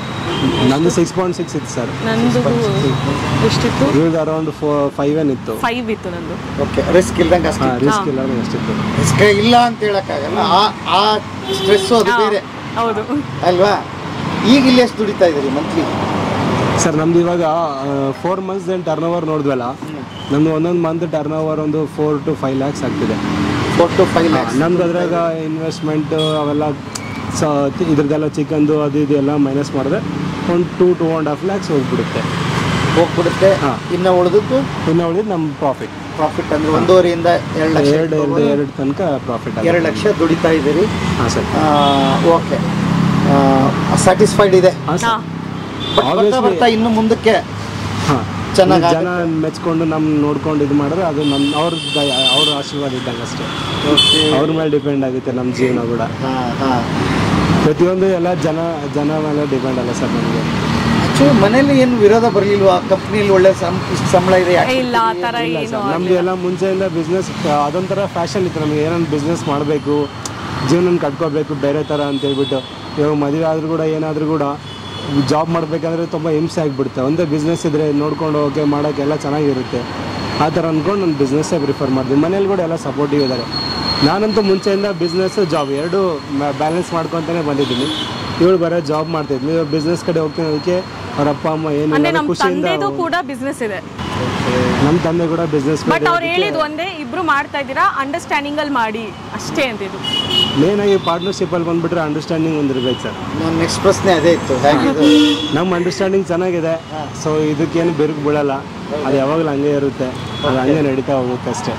Speaker 7: ನಂದು ಸಿಕ್ಸ್ ಪಾಯಿಂಟ್ ಸಿಕ್ಸ್ ಇತ್ತು ಸರ್
Speaker 8: ನಂದು ಎಷ್ಟಿತ್ತು
Speaker 7: ಇವ್ರದ್ದು ಅರೌಂಡ್ ಫೋರ್ ಫೈವ್ ಏನ್ ಇತ್ತು
Speaker 8: ಫೈವ್ ಇತ್ತು ನಂದು
Speaker 6: ಓಕೆ ರಿಸ್ಕ್ ಇಲ್ದಂಗೆ ಅಷ್ಟೇ
Speaker 7: ಹಾಂ ರಿಸ್ಕ್ ಇಲ್ಲ ಅಷ್ಟಿತ್ತು
Speaker 6: ರಿಸ್ಕ್ ಇಲ್ಲ ಅಂತ ಹೇಳಕ್ಕಾಗಲ್ಲ ಆ ಆ ಸ್ಟ್ರೆಸ್ಸು ಅದು ಬೇರೆ
Speaker 8: ಹೌದು
Speaker 6: ಅಲ್ವಾ ಈಗ ಇಲ್ಲಿ ಎಷ್ಟು ದುಡಿತಾ ಇದ್ದೀರಿ ಮಂತ್ಲಿ
Speaker 7: ಸರ್ ನಮ್ದು ಇವಾಗ ಫೋರ್ ಮಂತ್ಸ್ ಏನು ಟರ್ನ್ ಓವರ್ ನೋಡಿದ್ವಲ್ಲ ನಮ್ದು ಒಂದೊಂದು ಮಂತ್ ಟರ್ನ್ ಓವರ್ ಒಂದು ಫೋರ್ ಟು ಫೈವ್ ಲ್ಯಾಕ್ಸ್ ಆಗ್ತಿದೆ
Speaker 6: ಫೋರ್ ಟು ಫೈವ್ ಲ್ಯಾಕ್ಸ್
Speaker 7: ನಮ್ದು ಅದ್ರಾಗ ಇನ್ವೆಸ್ಟ್ಮೆಂಟ್ ಅವೆಲ್ಲ ಸ ಇದ್ರದ್ದೆಲ್ಲ ಚಿಕನ್ದು ಅದು ಇದು ಎಲ್ಲ ಮೈನಸ್ ಮಾಡಿದ್ರೆ ಒಂದು two two and half lakhs ಹೋಗ್ಬಿಡುತ್ತೆ
Speaker 6: ಹೋಗ್ಬಿಡುತ್ತೆ
Speaker 7: ಹಾ.
Speaker 6: ಇನ್ನು ಉಳಿದದ್ದು
Speaker 7: ಇನ್ನು ಉಳಿದು ನಮ್ಮ ಪ್ರಾಫಿಟ್
Speaker 6: ಪ್ರಾಫಿಟ್ ಅಂದ್ರೆ ಒಂದೂವರೆಯಿಂದ ಎರಡು ಲಕ್ಷ
Speaker 7: ಎರಡು ಎರಡು ಎರಡು ತನಕ ಪ್ರಾಫಿಟ್
Speaker 6: ಎರಡು ಲಕ್ಷ ದುಡಿತಾ ಇದ್ದೀರಿ
Speaker 7: ಹಾಂ ಸರ್
Speaker 6: ಓಕೆ ಸ್ಯಾಟಿಸ್ಫೈಡ್ ಇದೆ
Speaker 7: ಹಾಂ
Speaker 8: ಹಾ
Speaker 7: ಸರ್
Speaker 6: ಬಟ್ ಬರ್ತಾ
Speaker 7: Obviously-
Speaker 6: ಬರ್ತಾ ಇನ್ನು ಮುಂದಕ್ಕೆ
Speaker 7: ಹಾಂ
Speaker 6: ಚೆನ್ನಾಗ್
Speaker 7: ಜನ ಮೆಚ್ಕೊಂಡು ನಮ್ಮ ನೋಡ್ಕೊಂಡು ಇದು ಮಾಡಿದ್ರೆ ಅದು ನಮ್ಮ ಅವ್ರ ದಯ ಅವ್ರ ಆಶೀರ್ವಾದ ಇದ್ದಂಗೆ ಅಷ್ಟೇ ಅವ್ರ ಮೇಲೆ ಡಿಪೆಂಡ್ ಆಗುತ್ತೆ ನಮ್ಮ ಜೀವನ ಕೂಡ
Speaker 6: ಹಾ ಹಾ
Speaker 7: ಪ್ರತಿಯೊಂದು ಎಲ್ಲ ಜನ ಜನ ಮೇಲೆ ಡಿಪೆಂಡ್ ಅಲ್ಲ ಸರ್ ನಮಗೆ
Speaker 6: ಆಕ್ಚುಲಿ ಮನೇಲಿ ಏನು ವಿರೋಧ ಬರಲಿಲ್ವಾ ಕಂಪ್ನಿಲಿ ಒಳ್ಳೆ ಸಂ- ಇಷ್ಟು ಸಂಬಳ ಇದೆ ಯಾಕೆ
Speaker 8: ಇಲ್ಲ ಆ ಥರ ಏನು
Speaker 7: ನಮ್ದು ಎಲ್ಲ ಮುಂಚೆಯಿಂದ ಬಿಸ್ನೆಸ್ ಅದೊಂಥರ ಫ್ಯಾಷನ್ ಇತ್ತು ನಮಗೆ ಏನೊಂದು ಬಿಸ್ನೆಸ್ ಮಾಡಬೇಕು ಜೀವನ ಕಟ್ಕೋಬೇಕು ಬೇರೆ ಥರ ಅಂತ ಹೇಳ್ಬಿಟ್ಟು ಇವಾಗ ಮದುವೆ ಆದರೂ ಕೂಡ ಏನಾದರೂ ಕೂಡ ಜಾಬ್ ಮಾಡಬೇಕಂದ್ರೆ ತುಂಬ ಹಿಂಸೆ ಆಗಿಬಿಡುತ್ತೆ ಒಂದೇ ಬಿಸ್ನೆಸ್ ಇದ್ದರೆ ನೋಡ್ಕೊಂಡು ಹೋಗೋಕೆ ಮಾಡೋಕ್ಕೆಲ್ಲ ಚೆನ್ನಾಗಿರುತ್ತೆ ಆ ಥರ ಅಂದ್ಕೊಂಡು ನಾನು ಬಿಸ್ನೆಸ್ಸೇ ಪ್ರಿಫರ್ ಮಾಡ್ತೀನಿ ಮನೇಲಿ ಕೂಡ ಎಲ್ಲ ಸಪೋರ್ಟಿವ್ ಇದ್ದಾರೆ ನಾನಂತೂ ಮುಂಚೆಯಿಂದ ಬಿಸ್ನೆಸ್ಸು ಜಾಬ್ ಎರಡೂ ಬ್ಯಾಲೆನ್ಸ್ ಮಾಡ್ಕೊತಾನೆ ಬಂದಿದ್ದೀನಿ ಇವಳು ಬರೋ ಜಾಬ್ ಮಾಡ್ತಿದ್ಲು ಇವಾಗ ಬಿಸ್ನೆಸ್ ಕಡೆ ಹೋಗ್ತೀನಿ ಅದಕ್ಕೆ ಅವ್ರ ಅಪ್ಪ ಅಮ್ಮ
Speaker 8: ಅಂದ್ರೆ
Speaker 7: ಏನು
Speaker 8: ನಮ್ಮ
Speaker 7: ಖುಷಿಯಿಂದ
Speaker 8: ತಂದೆದು ಕೂಡ ಬಿಸ್ನೆಸ್ ಇದೆ
Speaker 7: ನಮ್ಮ ತಂದೆ ಕೂಡ ಬಿಸ್ನೆಸ್
Speaker 8: ಬಟ್ ಅವ್ರು ಹೇಳಿದ್ ಒಂದೇ ಇಬ್ರು ಮಾಡ್ತಾ ಇದ್ದೀರಾ ಅಂಡರ್ಸ್ಟ್ಯಾಂಡಿಂಗ್ ಅಲ್ಲಿ ಮಾಡಿ ಅಷ್ಟೇ ಅಂತಿದ್ದು
Speaker 7: ಮೇನ್ ಆಗಿ ಪಾರ್ಟ್ನರ್ಶಿಪ್ ಅಲ್ಲಿ ಬಂದ್ಬಿಟ್ರೆ ಅಂಡರ್ಸ್ಟ್ಯಾಂಡಿಂಗ್ ಒಂದಿರ್ಬೇಕು ಸರ್
Speaker 6: ನನ್ನ ನೆಕ್ಸ್ಟ್ ಪ್ರಶ್ನೆ ಅದೇ ಇತ್ತು ಹೇಗಿದು
Speaker 7: ನಮ್ಮ ಅಂಡರ್ಸ್ಟ್ಯಾಂಡಿಂಗ್ ಚೆನ್ನಾಗಿದೆ ಸೊ ಇದಕ್ಕೇನು ಬೆರುಕು ಬೀಳಲ್ಲ ಅದು ಯಾವಾಗಲೂ ಹಂಗೆ ಇರುತ್ತೆ ಅದು ಹಂಗೆ ನಡೀತಾ ಹೋಗುತ್ತೆ ಅಷ್ಟೇ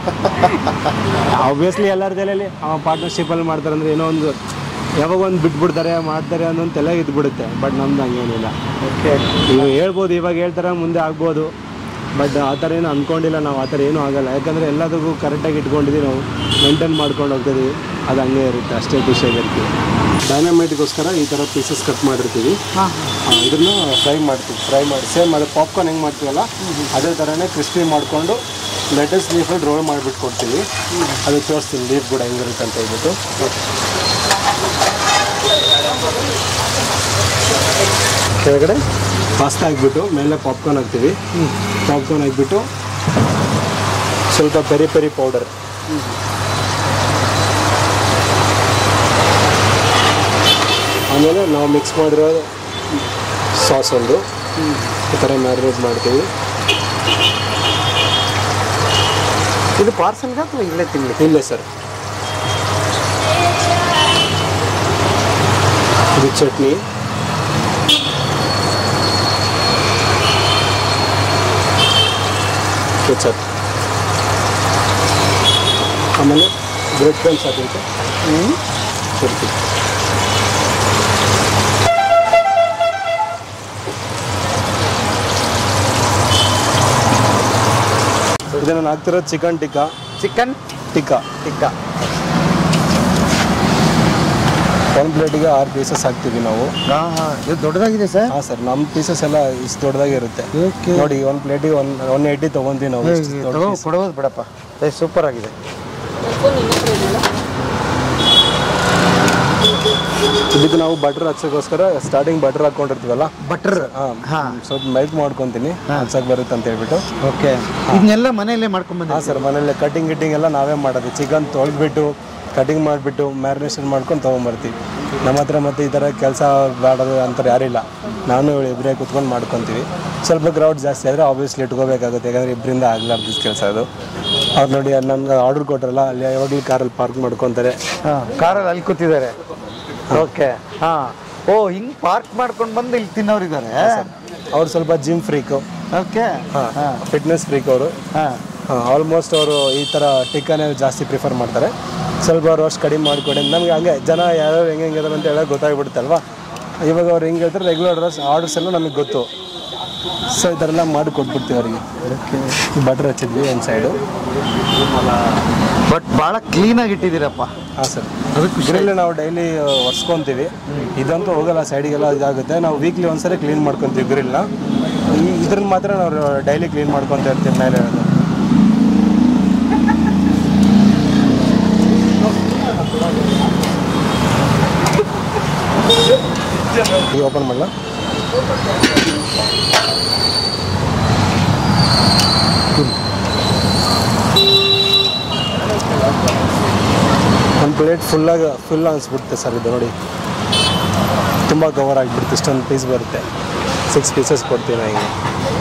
Speaker 7: ಆಬ್ವಿಯಸ್ಲಿ ಎಲ್ಲರ ತಲೆಯಲ್ಲಿ ಪಾರ್ಟ್ನರ್ಶಿಪ್ ಅಲ್ಲಿ ಮಾಡ್ತಾರೆ ಅಂದ್ರೆ ಏನೋ ಒಂದು ಯಾವಾಗ ಒಂದು ಬಿಟ್ಬಿಡ್ತಾರೆ ಮಾಡ್ತಾರೆ ಅನ್ನೋ ಒಂದು ತಲೆ ಇದ್ಬಿಡುತ್ತೆ ಬಟ್ ನಮ್ದು ಹಂಗೇನಿಲ್ಲ
Speaker 6: ಓಕೆ
Speaker 7: ಈಗ ಹೇಳ್ಬೋದು ಇವಾಗ ಹೇಳ್ತಾರೆ ಮುಂದೆ ಆಗ್ಬೋದು ಬಟ್ ಆ ಥರ ಏನು ಅಂದ್ಕೊಂಡಿಲ್ಲ ನಾವು ಆ ಥರ ಏನೂ ಆಗಲ್ಲ ಯಾಕಂದರೆ ಎಲ್ಲದಕ್ಕೂ ಕರೆಕ್ಟಾಗಿ ಇಟ್ಕೊಂಡಿದ್ದೀವಿ ನಾವು ಮೇಂಟೈನ್ ಮಾಡ್ಕೊಂಡು ಹೋಗ್ತಿದ್ದೀವಿ ಅದು ಹಂಗೆ ಇರುತ್ತೆ ಅಷ್ಟೇ ಖುಷಿಯಾಗಿರ್ತೀವಿ ಡೈನಮೈಟ್ಗೋಸ್ಕರ ಈ ಥರ ಪೀಸಸ್ ಕಟ್ ಮಾಡಿರ್ತೀವಿ ಆ, ಇದನ್ನ ಫ್ರೈ ಮಾಡ್ತೀವಿ ಫ್ರೈ ಮಾಡಿ ಸೇಮ್ ಅದು ಪಾಪ್ಕಾರ್ನ್ ಹೆಂಗೆ ಮಾಡ್ತೀವಲ್ಲ ಅದೇ ಥರನೇ ಕ್ರಿಸ್ಪಿ ಮಾಡಿಕೊಂಡು ಲೆಟಸ್ ಲೀಫಲ್ಲಿ ರೋಲ್ ಮಾಡಿಬಿಟ್ಟು ಕೊಡ್ತೀವಿ ಅದು ತೋರಿಸ್ತೀನಿ ಲೀಫ್ ಕೂಡ ಹೆಂಗಿರುತ್ತೆ ಅಂತ ಹೇಳ್ಬಿಟ್ಟು ಕೆಳಗಡೆ ಪಾಸ್ತಾ ಹಾಕ್ಬಿಟ್ಟು ಮೇಲೆ ಪಾಪ್ಕಾರ್ನ್ ಹಾಕ್ತೀವಿ ಪಾಪ್ಕಾರ್ನ್ ಹಾಕ್ಬಿಟ್ಟು ಸ್ವಲ್ಪ ಪೆರಿ ಪೆರಿ ಪೌಡರ್ ಆಮೇಲೆ ನಾವು ಮಿಕ್ಸ್ ಮಾಡಿರೋ ಸಾಸ್ ಒಂದು ಈ ಥರ ಮ್ಯಾರಿನೇಟ್ ಮಾಡ್ತೀವಿ
Speaker 6: ಇದು ಪಾರ್ಸಲ್ಗೆ ಅಥವಾ ಇಲ್ಲೇ ತಿನ್ಲಿ
Speaker 7: ಇಲ್ಲೇ ಸರ್ ಇದು ಚಟ್ನಿ ಕೆಚಪ್ ಆಮೇಲೆ ಬ್ರೆಡ್ ಕ್ರಮ್ಸ್ ಹಾಕಿರುತ್ತೆ ಕೊಡ್ತೀವಿ ಇದು ನಾನು ಹಾಕ್ತಿರೋದು ಚಿಕನ್ ಟಿಕ್ಕಾ
Speaker 6: ಚಿಕನ್
Speaker 7: ಟಿಕ್ಕಾ
Speaker 6: ಟಿಕ್ಕಾ
Speaker 7: ಒಂದು ಪ್ಲೇಟಿಗೆ ಆರು ಪೀಸಸ್ ಹಾಕ್ತೀವಿ ನಾವು
Speaker 6: ಹಾಂ ಹಾಂ ಇದು ದೊಡ್ಡದಾಗಿದೆ ಸರ್
Speaker 7: ಹಾಂ ಸರ್ ನಮ್ಮ ಪೀಸಸ್ ಎಲ್ಲ ಇಷ್ಟು ದೊಡ್ಡದಾಗಿ ಇರುತ್ತೆ
Speaker 6: Okay.
Speaker 7: ನೋಡಿ ಒಂದು ಪ್ಲೇಟಿಗೆ ಒನ್ ಒನ್ ಏಯ್ಟಿ ತೊಗೊಂತೀವಿ ನಾವು ಇಷ್ಟು ದೊಡ್ಡ
Speaker 6: ತಗೋ
Speaker 7: piece.
Speaker 6: ಕೊಡೋದು ಬಿಡಪ್ಪ ಸೂಪರ್ ಆಗಿದೆ
Speaker 7: ಇದಕ್ಕೆ ನಾವು ಬಟರ್ ಹಚ್ಚೋಕ್ಕೋಸ್ಕರ ಸ್ಟಾರ್ಟಿಂಗ್ ಬಟರ್ ಹಾಕೊಂಡಿರ್ತೀವಲ್ಲ
Speaker 6: ಬಟರ್
Speaker 7: ಹಾಂ ಸ್ವಲ್ಪ ಮೆಲ್ಟ್ ಮಾಡ್ಕೊತೀನಿ ಹಚ್ಚಕ್ಕೆ ಬರುತ್ತೆ ಅಂತ ಹೇಳ್ಬಿಟ್ಟು
Speaker 6: ಓಕೆ ಇದನ್ನೆಲ್ಲ ಮನೆಯಲ್ಲೇ ಮಾಡ್ಕೊಂಡ್
Speaker 7: ಹಾಂ
Speaker 6: ಬಂದಿದ್ದೀರಾ
Speaker 7: ಸರ್ ಮನೇಲಿ ಕಟಿಂಗ್ ಗಿಟ್ಟಿಂಗ್ ಎಲ್ಲ ನಾವೇ ಮಾಡೋದು ಚಿಕನ್ ತೊಳೆದ್ಬಿಟ್ಟು ಕಟಿಂಗ್ ಮಾಡಿಬಿಟ್ಟು ಮ್ಯಾರಿನೇಷನ್ ಮಾಡ್ಕೊಂಡು ತೊಗೊಂಬರ್ತೀವಿ ನಮ್ಮ ಹತ್ರ ಮತ್ತೆ ಈ ಥರ ಕೆಲಸ ಮಾಡೋದು ಅಂತಾರೆ ಯಾರಿಲ್ಲ ನಾನು ಇಬ್ಬರೇ ಕುತ್ಕೊಂಡು ಮಾಡ್ಕೊತೀವಿ ಸ್ವಲ್ಪ ಕ್ರೌಡ್ ಜಾಸ್ತಿ ಆದರೆ ಆಬ್ವಿಯಸ್ಲಿ ಇಟ್ಕೋಬೇಕಾಗುತ್ತೆ ಯಾಕಂದರೆ ಇಬ್ಬರಿಂದ ಆಗ್ಲಾರ್ದು ಕೆಲಸ ಅದು ಅವ್ರು ನೋಡಿ ನನ್ಗೆ ಆರ್ಡರ್ ಕೊಟ್ರಲ್ಲ ಅಲ್ಲಿ ಯಾವಾಗಲೂ ಕಾರಲ್ಲಿ ಪಾರ್ಕ್ ಮಾಡ್ಕೊತಾರೆ
Speaker 6: ಹಾಂ ಕಾರಲ್ಲಿ ಅಲ್ಲಿ ಕೂತಿದ್ದಾರೆ ಓಕೆ ಹಾಂ ಓ ಹಿಂಗೆ ಪಾರ್ಕ್ ಮಾಡ್ಕೊಂಡು ಬಂದು ಇಲ್ಲಿ ತಿನ್ನೋರಿದ್ದಾರೆ
Speaker 7: ಅವ್ರು ಸ್ವಲ್ಪ ಜಿಮ್ ಫ್ರೀಕು
Speaker 6: ಓಕೆ
Speaker 7: ಹಾಂ ಫಿಟ್ನೆಸ್ ಫ್ರೀಕ್ ಅವರು
Speaker 6: ಹಾಂ
Speaker 7: ಆಲ್ಮೋಸ್ಟ್ ಅವರು ಈ ಥರ ಟಿಕ್ಕನೇ ಜಾಸ್ತಿ ಪ್ರಿಫರ್ ಮಾಡ್ತಾರೆ ಸ್ವಲ್ಪ ಅವ್ರು ಅಷ್ಟು ಕಡಿಮೆ ಮಾಡಿಕೊಡಿ ನಮಗೆ ಹಂಗೆ ಜನ ಯಾರು ಹೆಂಗೆ ಹೆಂಗೆ ಇದಾರೆ ಅಂತ ಹೇಳೋಕೆ ಗೊತ್ತಾಗ್ಬಿಡುತ್ತಲ್ವಾ ಇವಾಗ ಅವ್ರು ಹೆಂಗೆ ಹೇಳ್ತಾರೆ ರೆಗ್ಯುಲರ್ ಆರ್ಡರ್ಸ್ ಎಲ್ಲ ನಮಗೆ ಗೊತ್ತು ಸೊ ಈ ಥರ ಎಲ್ಲ ಮಾಡಿ ಕೊಟ್ಬಿಡ್ತೀವಿ ಅವರಿಗೆ ಬಟರ್ ಹಚ್ಚಿದ್ವಿ ಒಂದು ಸೈಡು
Speaker 6: ಬಟ್ ಭಾಳ ಕ್ಲೀನಾಗಿ ಇಟ್ಟಿದ್ದೀರಪ್ಪ
Speaker 7: ಹಾಂ ಸರ್ ಗ್ರಿಲ್ ನಾವು ಡೈಲಿ ಒರೆಸ್ಕೊತೀವಿ ಇದಂತೂ ಹೋಗಲ್ಲ ಸೈಡಿಗೆಲ್ಲ ಇದಾಗುತ್ತೆ ನಾವು ವೀಕ್ಲಿ ಒಂದ್ಸರಿ ಕ್ಲೀನ್ ಮಾಡ್ಕೊತೀವಿ ಗ್ರಿಲ್ನ ಈ ಇದ್ರನ್ನ ಮಾತ್ರ ನಾವು ಡೈಲಿ ಕ್ಲೀನ್ ಮಾಡ್ಕೊತಾ ಇರ್ತೀವಿ ಮೇಲೆ ಈಗ ಓಪನ್ ಮಾಡಲ ಒಂದು ಪ್ಲೇಟ್ ಫುಲ್ಲಾಗಿ ಫುಲ್ ಅನಿಸ್ಬಿಡುತ್ತೆ ಸರ್ ಇದು ನೋಡಿ ತುಂಬ ಕವರ್ ಆಗಿಬಿಡುತ್ತೆ ಇಷ್ಟೊಂದು ಪೀಸ್ ಬರುತ್ತೆ ಸಿಕ್ಸ್ ಪೀಸಸ್ ಕೊಡ್ತೀವಿ ನಾವು ಹಿಂಗೆ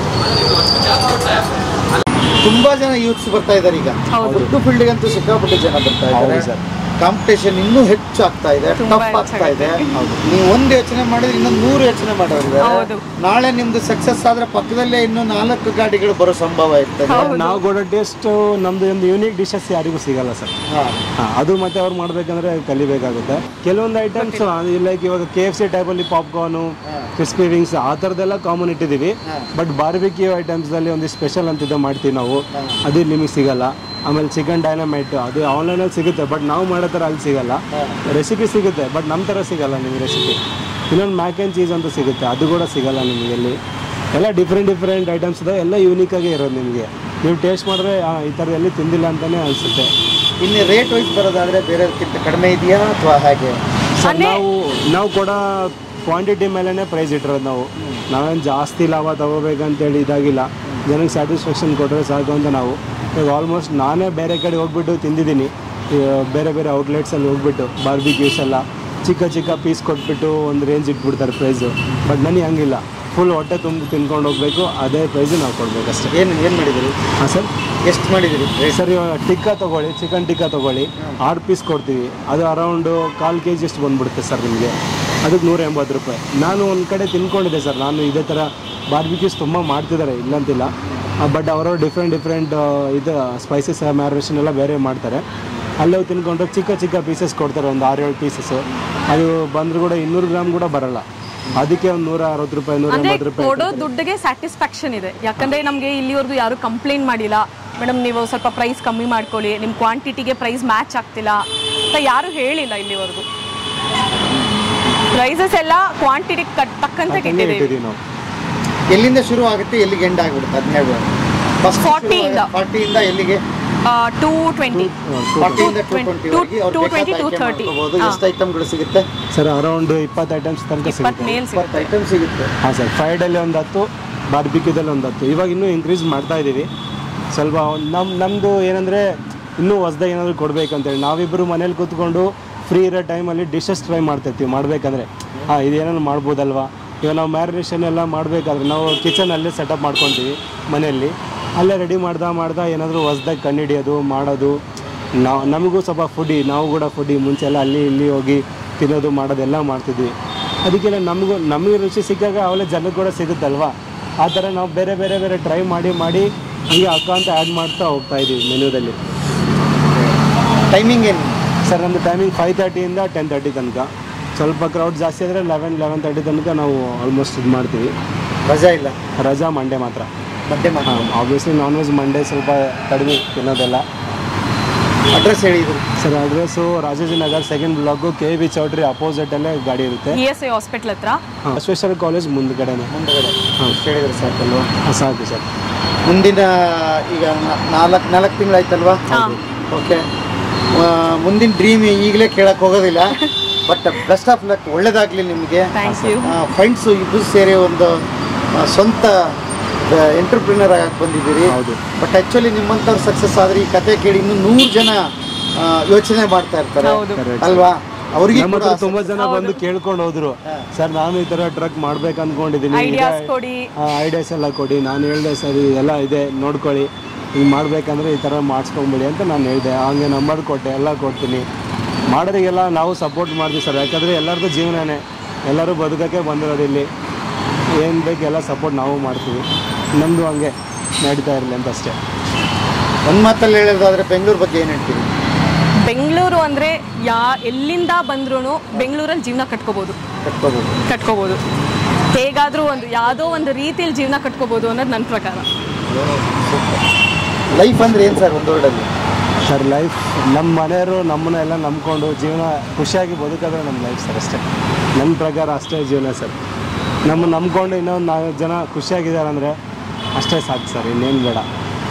Speaker 6: ತುಂಬಾ ಜನ ಯೂತ್ಸ್ ಬರ್ತಾ ಇದ್ದಾರೆ ಈಗ ಫುಡ್ ಫೀಲ್ಡ್ ಅಂತೂ ಸಿಕ್ಕಾಪಟ್ಟೆ ಜನ ಬರ್ತಾ
Speaker 7: ಹೌದು
Speaker 6: ಇದ್ದಾರೆ
Speaker 7: ಸರ್.
Speaker 6: ಕಾಂಪಿಟೇಷನ್ ಇನ್ನೂ ಹೆಚ್ಚು ಆಗ್ತಾ ಇದೆ ಟಫ್ ಆಗ್ತಾ ಇದೆ ನೀವು ಒಂದು ಯೋಚನೆ ಮಾಡಿದ್ರೆ ಇನ್ನೊಂದು ನೂರು ಯೋಚನೆ ಮಾಡೋರಿದ್ದಾರೆ ನಾಳೆ ನಿಮ್ದು ಸಕ್ಸಸ್ ಆದ್ರೆ ಪಕ್ಕದಲ್ಲೇ ಇನ್ನೂ ನಾಲ್ಕು ಗಾಡಿಗಳು ಬರೋ ಸಂಭವ ಇರ್ತದೆ
Speaker 7: ನಾವು ಕೊಡೋ ಟೇಸ್ಟ್ ನಮ್ದು ಒಂದು ಯೂನಿಕ್ ಡಿಶಸ್ ಯಾರಿಗೂ ಸಿಗಲ್ಲ ಸರ್
Speaker 6: ಹಾ.
Speaker 7: ಅದು ಮತ್ತೆ ಅವ್ರು ಮಾಡ್ಬೇಕಂದ್ರೆ ಕಲಿಬೇಕಾಗುತ್ತೆ ಕೆಲವೊಂದು ಐಟಮ್ಸ್ ಲೈಕ್ ಇವಾಗ ಕೆ ಎಫ್ ಸಿ ಟೈಪಲ್ಲಿ ಪಾಪ್ಕಾರ್ನು ಕ್ರಿಸ್ಪಿ ವಿಂಗ್ಸ್ ಆ ಥರದ್ದೆಲ್ಲ ಕಾಮನ್ ಇಟ್ಟಿದ್ದೀವಿ ಬಟ್ ಬಾರ್ಬಿಕ್ಯೂ ಐಟಮ್ಸಲ್ಲಿ ಒಂದು ಸ್ಪೆಷಲ್ ಅಂತಿದ್ದ ಮಾಡ್ತೀವಿ ನಾವು ಅದು ನಿಮಗೆ ಸಿಗಲ್ಲ ಆಮೇಲೆ ಚಿಕನ್ ಡೈನಮೈಟ್ ಅದು ಆನ್ಲೈನಲ್ಲಿ ಸಿಗುತ್ತೆ ಬಟ್ ನಾವು ಮಾಡೋ ಥರ ಅಲ್ಲಿ ಸಿಗಲ್ಲ ರೆಸಿಪಿ ಸಿಗುತ್ತೆ ಬಟ್ ನಮ್ಮ ಥರ ಸಿಗಲ್ಲ ನಿಮಗೆ ರೆಸಿಪಿ ಇನ್ನೊಂದು ಮ್ಯಾಕ್ ಆ್ಯಂಡ್ ಚೀಸ್ ಅಂತ ಸಿಗುತ್ತೆ ಅದು ಕೂಡ ಸಿಗಲ್ಲ ನಿಮಗೆ ಇಲ್ಲಿ ಎಲ್ಲ ಡಿಫ್ರೆಂಟ್ ಡಿಫ್ರೆಂಟ್ ಐಟಮ್ಸ್ ಇದೆ ಎಲ್ಲ ಯೂನಿಕ್ ಆಗಿ ಇರೋದು ನಿಮಗೆ ನೀವು ಟೇಸ್ಟ್ ಮಾಡಿದ್ರೆ ಆ, ಈ ಥರ ಎಲ್ಲಿ ತಿಂದಿಲ್ಲ ಅಂತಲೇ ಅನಿಸುತ್ತೆ
Speaker 6: ಇನ್ನು ರೇಟ್ ವೈಸ್ ಬರೋದಾದ್ರೆ ಬೇರೆದಕ್ಕಿಂತ ಕಡಿಮೆ ಇದೆಯಾ ಅಥವಾ ಹಾಗೆ
Speaker 7: ಸರ್ ನಾವು ನಾವು ಕೂಡ ಕ್ವಾಂಟಿಟಿ ಮೇಲೇ ಪ್ರೈಸ್ ಇಟ್ಟಿರೋದು ನಾವು ನಾವೇನು ಜಾಸ್ತಿ ಲಾಭ ತಗೋಬೇಕಂತೇಳಿ ಇದಾಗಿಲ್ಲ ಜನಕ್ಕೆ ಸ್ಯಾಟಿಸ್ಫ್ಯಾಕ್ಷನ್ ಕೊಟ್ಟರೆ ಸಾಕು ಅಂತ ನಾವು ಇವಾಗ ಆಲ್ಮೋಸ್ಟ್ ನಾನೇ ಬೇರೆ ಕಡೆ ಹೋಗ್ಬಿಟ್ಟು ತಿಂದಿದ್ದೀನಿ ಈ ಬೇರೆ ಬೇರೆ ಔಟ್ಲೆಟ್ಸಲ್ಲಿ ಹೋಗ್ಬಿಟ್ಟು ಬಾರ್ಬಿಕ್ಯೂಸ್ ಎಲ್ಲ ಚಿಕ್ಕ ಚಿಕ್ಕ ಪೀಸ್ ಕೊಟ್ಬಿಟ್ಟು ಒಂದು ರೇಂಜ್ ಇಟ್ಬಿಡ್ತಾರೆ ಪ್ರೈಸು ಬಟ್ ನನಗೆ ಹಂಗಿಲ್ಲ ಫುಲ್ ಹೊಟ್ಟೆ ತುಂಬ ತಿನ್ಕೊಂಡು ಹೋಗಬೇಕು ಅದೇ ಪ್ರೈಸು ನಾವು ಕೊಡ್ಬೇಕು ಅಷ್ಟೇ
Speaker 6: ಏನು ಏನು ಮಾಡಿದಿರಿ
Speaker 7: ಹಾಂ ಸರ್
Speaker 6: ಎಷ್ಟು ಮಾಡಿದಿರಿ
Speaker 7: ಸರ್ ಇವಾಗ ಟಿಕ್ಕಾ ತೊಗೊಳ್ಳಿ ಚಿಕನ್ ಟಿಕ್ಕಾ ತೊಗೊಳ್ಳಿ ಆರು ಪೀಸ್ ಕೊಡ್ತೀವಿ ಅದು ಅರೌಂಡು ಕಾಲು ಕೆ ಜಿ ಅಷ್ಟು ಬಂದ್ಬಿಡುತ್ತೆ ಸರ್ ನಿಮಗೆ ಅದಕ್ಕೆ ನೂರ ಎಂಬತ್ತು ರೂಪಾಯಿ ನಾನು ಒಂದು ಕಡೆ ತಿನ್ಕೊಂಡಿದ್ದೆ ಸರ್ ನಾನು ಇದೇ ಥರ ಬಾರ್ಬಿಕ್ಯೂಸ್ ತುಂಬ ಮಾಡ್ತಿದ್ದಾರೆ ಇಲ್ಲಂತಿಲ್ಲ ಬಟ್ ಅವರವ್ರು ಡಿಫ್ರೆಂಟ್ ಡಿಫ್ರೆಂಟ್ ಇದು ಸ್ಪೈಸಸ್ ಮ್ಯಾರಿನೇಷನ್ ಎಲ್ಲ ಬೇರೆ ಮಾಡ್ತಾರೆ ಅಲ್ಲೇ ಹೋಗಿ ತಿನ್ಕೊಂಡ್ರೆ ಚಿಕ್ಕ ಚಿಕ್ಕ ಪೀಸಸ್ ಕೊಡ್ತಾರೆ ಒಂದು ಆರು ಏಳು ಪೀಸಸ್ಸು ಅದು ಬಂದರೂ ಕೂಡ ಇನ್ನೂರು ಗ್ರಾಮ್ ಕೂಡ ಬರಲ್ಲ ಅದಕ್ಕೆ ಒಂದು ನೂರ ಅರವತ್ತು ರೂಪಾಯಿ ನೂರ
Speaker 8: ಅಂದ್ರೆ
Speaker 7: ಎಂಬತ್ತು ರೂಪಾಯಿ
Speaker 8: ಕೊಡೋ ದುಡ್ಡಿಗೆ ಸ್ಯಾಟಿಸ್ಫ್ಯಾಕ್ಷನ್ ಇದೆ ಯಾಕಂದ್ರೆ ನಮಗೆ ಇಲ್ಲಿವರೆಗೂ ಯಾರು ಕಂಪ್ಲೇಂಟ್ ಮಾಡಿಲ್ಲ ಮೇಡಮ್ ನೀವು ಸ್ವಲ್ಪ ಪ್ರೈಸ್ ಕಮ್ಮಿ ಮಾಡ್ಕೊಳ್ಳಿ ನಿಮ್ಮ ಕ್ವಾಂಟಿಟಿಗೆ ಪ್ರೈಸ್ ಮ್ಯಾಚ್ ಆಗ್ತಿಲ್ಲ ಅಂತ ಯಾರು ಹೇಳಿಲ್ಲ ಇಲ್ಲಿವರೆಗೂ ಪ್ರೈಸಸ್ ಎಲ್ಲ ಕ್ವಾಂಟಿಟಿ ತಕ್ಕಂತೆ
Speaker 7: ಹಾಗೇ
Speaker 8: ಇಟ್ಟಿದ್ದೀವಿ
Speaker 7: ಇಟ್ಟಿದ್ದೀವಿ ನಾವು
Speaker 6: ಎಲ್ಲಿಂದ ಶುರು ಆಗುತ್ತೆ ಎಲ್ಲಿಗೆ ಎಂಡ್ ಆಗಿಬಿಡುತ್ತೆ ಅದನ್ನ ಹೇಳ್ಬೋದು
Speaker 8: 40 ಇಂದ.
Speaker 6: ಫಾರ್ಟಿಯಿಂದ ಎಲ್ಲಿಗೆ
Speaker 8: ಟೂ ಟ್ವೆಂಟಿ
Speaker 6: ಫಾರ್ಟಿಯಿಂದ two
Speaker 8: 220
Speaker 6: twenty
Speaker 8: two twenty two thirty
Speaker 6: ಎಷ್ಟು ಐಟಮ್ಗಳು ಸಿಗುತ್ತೆ
Speaker 7: ಸರ್ ಅರೌಂಡ್ ಇಪ್ಪತ್ತು ಐಟಮ್ಸ್ ತನಕ
Speaker 8: ಇಪ್ಪತ್ತು
Speaker 7: ಸಿಗುತ್ತೆ
Speaker 8: ಮೇಲ್
Speaker 6: ಇಪ್ಪತ್ತು ಐಟಮ್ ಸಿಗುತ್ತೆ
Speaker 7: ಹಾಂ ಸರ್ ಫ್ರೈಡಲ್ಲಿ ಒಂದು ಹತ್ತು ಬಾರ್ಬಿಕ್ಯೂದಲ್ಲಿ ಒಂದು ಹತ್ತು ಇವಾಗ ಇನ್ನೂ ಇನ್ಕ್ರೀಸ್ ಮಾಡ್ತಾ ಇದ್ದೀವಿ ಸ್ವಲ್ಪ ನಮ್ಮ ನಮ್ಮದು ಏನಂದರೆ ಇನ್ನೂ ಹೊಸ್ದಾಗಿ ಏನಾದರೂ ಕೊಡಬೇಕಂತೇಳಿ ನಾವಿಬ್ಬರು ಮನೇಲಿ ಕೂತ್ಕೊಂಡು ಫ್ರೀ ಇರೋ ಟೈಮಲ್ಲಿ ಡಿಶಸ್ ಟ್ರೈ ಮಾಡ್ತಿರ್ತೀವಿ ಮಾಡಬೇಕಂದ್ರೆ ಹಾಂ ಇದೇನಾದ್ರು ಮಾಡ್ಬೋದಲ್ವಾ ಇವಾಗ ನಾವು ಮ್ಯಾರಿನೇಷನ್ ಎಲ್ಲ ಮಾಡಬೇಕಾದ್ರೆ ನಾವು ಕಿಚನಲ್ಲೇ ಸೆಟಪ್ ಮಾಡ್ಕೊತೀವಿ ಮನೆಯಲ್ಲಿ ಅಲ್ಲೇ ರೆಡಿ ಮಾಡ್ದಾ ಮಾಡ್ದಾ ಏನಾದರೂ ಹೊಸ್ದಾಗಿ ಕಂಡುಹಿಡಿಯೋದು ಮಾಡೋದು ನಾವು ನಮಗೂ ಸ್ವಲ್ಪ ಫುಡಿ ನಾವು ಕೂಡ ಫುಡಿ ಮುಂಚೆ ಎಲ್ಲ ಅಲ್ಲಿ ಇಲ್ಲಿ ಹೋಗಿ ತಿನ್ನೋದು ಮಾಡೋದೆಲ್ಲ ಮಾಡ್ತಿದ್ವಿ ಅದಕ್ಕೆಲ್ಲ ನಮಗೂ ನಮಗೆ ರುಚಿ ಸಿಕ್ಕಾಗ ಅವಲೇ ಜನಕ್ಕೆ ಕೂಡ ಸಿಗುತ್ತಲ್ವಾ ಆ ಥರ ನಾವು ಬೇರೆ ಬೇರೆ ಬೇರೆ ಟ್ರೈ ಮಾಡಿ ಮಾಡಿ ಹೀಗೆ ಅಕ್ಕ ಅಂತ ಆ್ಯಡ್ ಮಾಡ್ತಾ ಹೋಗ್ತಾ ಇದ್ದೀವಿ ಮೆನ್ಯೂದಲ್ಲಿ
Speaker 6: ಟೈಮಿಂಗ್ ಏನು
Speaker 7: ಸರ್ ನಮ್ಮದು ಟೈಮಿಂಗ್ ಫೈವ್ ತರ್ಟಿಯಿಂದ ಟೆನ್ ತರ್ಟಿ ತನಕ ಸ್ವಲ್ಪ ಕ್ರೌಡ್ ಜಾಸ್ತಿ ಆದರೆ ಲೆವೆನ್ ಲೆವೆನ್ ತರ್ಟಿ ತನಕ ನಾವು ಆಲ್ಮೋಸ್ಟ್ ಇದು ಮಾಡ್ತೀವಿ
Speaker 6: ರಜಾ ಇಲ್ಲ
Speaker 7: ರಜಾ ಮಂಡೇ ಮಾತ್ರ
Speaker 6: ಮಧ್ಯೆ ಮಾತ್ರ
Speaker 7: ಹಾಂ ಆಬ್ವಿಯಸ್ಲಿ ನಾನ್ ವೆಜ್ ಮಂಡೇ ಸ್ವಲ್ಪ ಕಡಿಮೆ ತಿನ್ನೋದೆಲ್ಲ
Speaker 6: ಅಡ್ರೆಸ್ ಹೇಳಿದ್ರು
Speaker 7: sir address Rajajinagar second block K B Choultry ಅಪೋಸಿಟಲ್ಲೇ ಗಾಡಿ ಇರುತ್ತೆ
Speaker 8: ಇ ಎಸ್ ಐ ಹಾಸ್ಪಿಟ್ಲ್ ಹತ್ರ
Speaker 7: ಹಾಂ ಬಸವೇಶ್ವರ ಕಾಲೇಜ್ ಮುಂದ್ಗಡೆನೆ
Speaker 6: ಮುಂದಗಡೆ
Speaker 7: ಹಾಂ
Speaker 6: ಹೇಳಿದ್ರು ಸಾಕಲ್ವಾ
Speaker 7: ಹಾಂ ಸಾಕು ಸರ್
Speaker 6: ಮುಂದಿನ ಈಗ ನಾಲ್ಕು ನಾಲ್ಕು ತಿಂಗಳಾಯ್ತಲ್ವಾ ಓಕೆ ಮುಂದಿನ ಡ್ರೀಮ್ ಈಗಲೇ ಕೇಳಕ್ ಹೋಗೋದಿಲ್ಲ ಬಟ್ ಬೆಸ್ಟ್ ಆಫ್ ಲಕ್ ಒಳ್ಳೇದಾಗಲಿ ನಿಮಗೆ
Speaker 8: ಥ್ಯಾಂಕ್ ಯು
Speaker 6: ಫ್ರೆಂಡ್ಸು ಇಬ್ಬರು ಸೇರಿ ಒಂದು ಆ, ಸ್ವಂತ ಎಂಟರ್ಪ್ರಿನರ್ ಆಗಕ್ಕೆ ಬಂದಿದ್ದೀರಿ
Speaker 7: ಹೌದು.
Speaker 6: ಬಟ್ ಆ್ಯಕ್ಚುಲಿ ನಿಮ್ಮಂಥವ್ರು ಸಕ್ಸಸ್ ಆದರೆ ಈ ಕತೆ ಕೇಳಿ ಇನ್ನೂ ನೂರು ಜನ ಆ, ಯೋಚನೆ ಮಾಡ್ತಾ ಇರ್ತಾರೆ
Speaker 8: ಹೌದು.
Speaker 6: ಅಲ್ವಾ ಅವ್ರಿಗೆ
Speaker 7: ನಮ್ಮ
Speaker 6: ಕೂಡ
Speaker 7: ಹತ್ರ ತುಂಬಾ ಜನ ಬಂದು ಕೇಳ್ಕೊಂಡು ಹೋದ್ರು ಸರ್ ನಾನು ಈ ತರ ಟ್ರಕ್ ಮಾಡ್ಬೇಕು ಅನ್ಕೊಂಡಿದೀನಿ
Speaker 8: ಐಡಿಯಾಸ್ ಕೊಡಿ
Speaker 7: ಐಡಿಯಾಸ್ ಎಲ್ಲ ಕೊಡಿ ನಾನು ಹೇಳ್ದೆ ಸರ್ ಎಲ್ಲ ಇದೆ ನೋಡ್ಕೊಳ್ಳಿ ಹಿಂಗೆ ಮಾಡ್ಬೇಕಂದ್ರೆ ಈ ಥರ ಮಾಡಿಸ್ಕೊಂಬಿಡಿ ಅಂತ ನಾನು ಹೇಳಿದೆ ಹಂಗೆ ನಂಬರ್ ಕೊಟ್ಟೆ ಎಲ್ಲ ಕೊಡ್ತೀನಿ ಮಾಡೋರಿಗೆಲ್ಲ ನಾವು ಸಪೋರ್ಟ್ ಮಾಡ್ತೀವಿ ಸರ್ ಯಾಕಂದರೆ ಎಲ್ಲರದ್ದು ಜೀವನನೇ ಎಲ್ಲರೂ ಬದುಕೋಕ್ಕೆ ಬಂದಿರೋದು ಇಲ್ಲಿ ಏನು ಬೇಕು ಎಲ್ಲ ಸಪೋರ್ಟ್ ನಾವು ಮಾಡ್ತೀವಿ ನಮ್ಮದು ಹಂಗೆ ನಡೀತಾ ಇರಲಿ ಅಂತ ಅಷ್ಟೇ
Speaker 6: ಒಂದು ಮಾತಲ್ಲಿ ಹೇಳೋದಾದ್ರೆ ಬೆಂಗಳೂರು ಬಗ್ಗೆ ಏನು ಹೇಳ್ತೀರಿ
Speaker 8: ಬೆಂಗಳೂರು ಅಂದರೆ ಯಾ ಎಲ್ಲಿಂದ ಬಂದ್ರೂ ಬೆಂಗಳೂರಲ್ಲಿ ಜೀವನ ಕಟ್ಕೋಬೋದು
Speaker 6: ಕಟ್ಕೋಬೋದು
Speaker 8: ಕಟ್ಕೋಬೋದು ಹೇಗಾದರೂ ಒಂದು ಯಾವುದೋ ಒಂದು ರೀತಿಯಲ್ಲಿ ಜೀವನ ಕಟ್ಕೋಬೋದು ಅನ್ನೋದು ನನ್ನ ಪ್ರಕಾರ
Speaker 6: ಲೈಫ್ ಅಂದ್ರೆ ಏನು ಸರ್ ಒಂದು ವರ್ಡಲ್ಲಿ
Speaker 7: ಸರ್ ಲೈಫ್ ನಮ್ಮ ಮನೆಯವರು ನಮ್ಮನ್ನ ಎಲ್ಲ ನಂಬ್ಕೊಂಡು ಜೀವನ ಖುಷಿಯಾಗಿ ಬದುಕೋದ್ರೆ ನಮ್ಮ ಲೈಫ್ ಸರ್ ಅಷ್ಟೇ ನನ್ನ ಪ್ರಕಾರ ಅಷ್ಟೇ ಜೀವನ ಸರ್ ನಮ್ಮ ನಂಬ್ಕೊಂಡು ಇನ್ನೊಂದು ನಾಲ್ಕು ಜನ ಖುಷಿಯಾಗಿದ್ದಾರೆ ಅಂದರೆ ಅಷ್ಟೇ ಸಾಕು ಸರ್ ಇನ್ನೇನು ಬೇಡ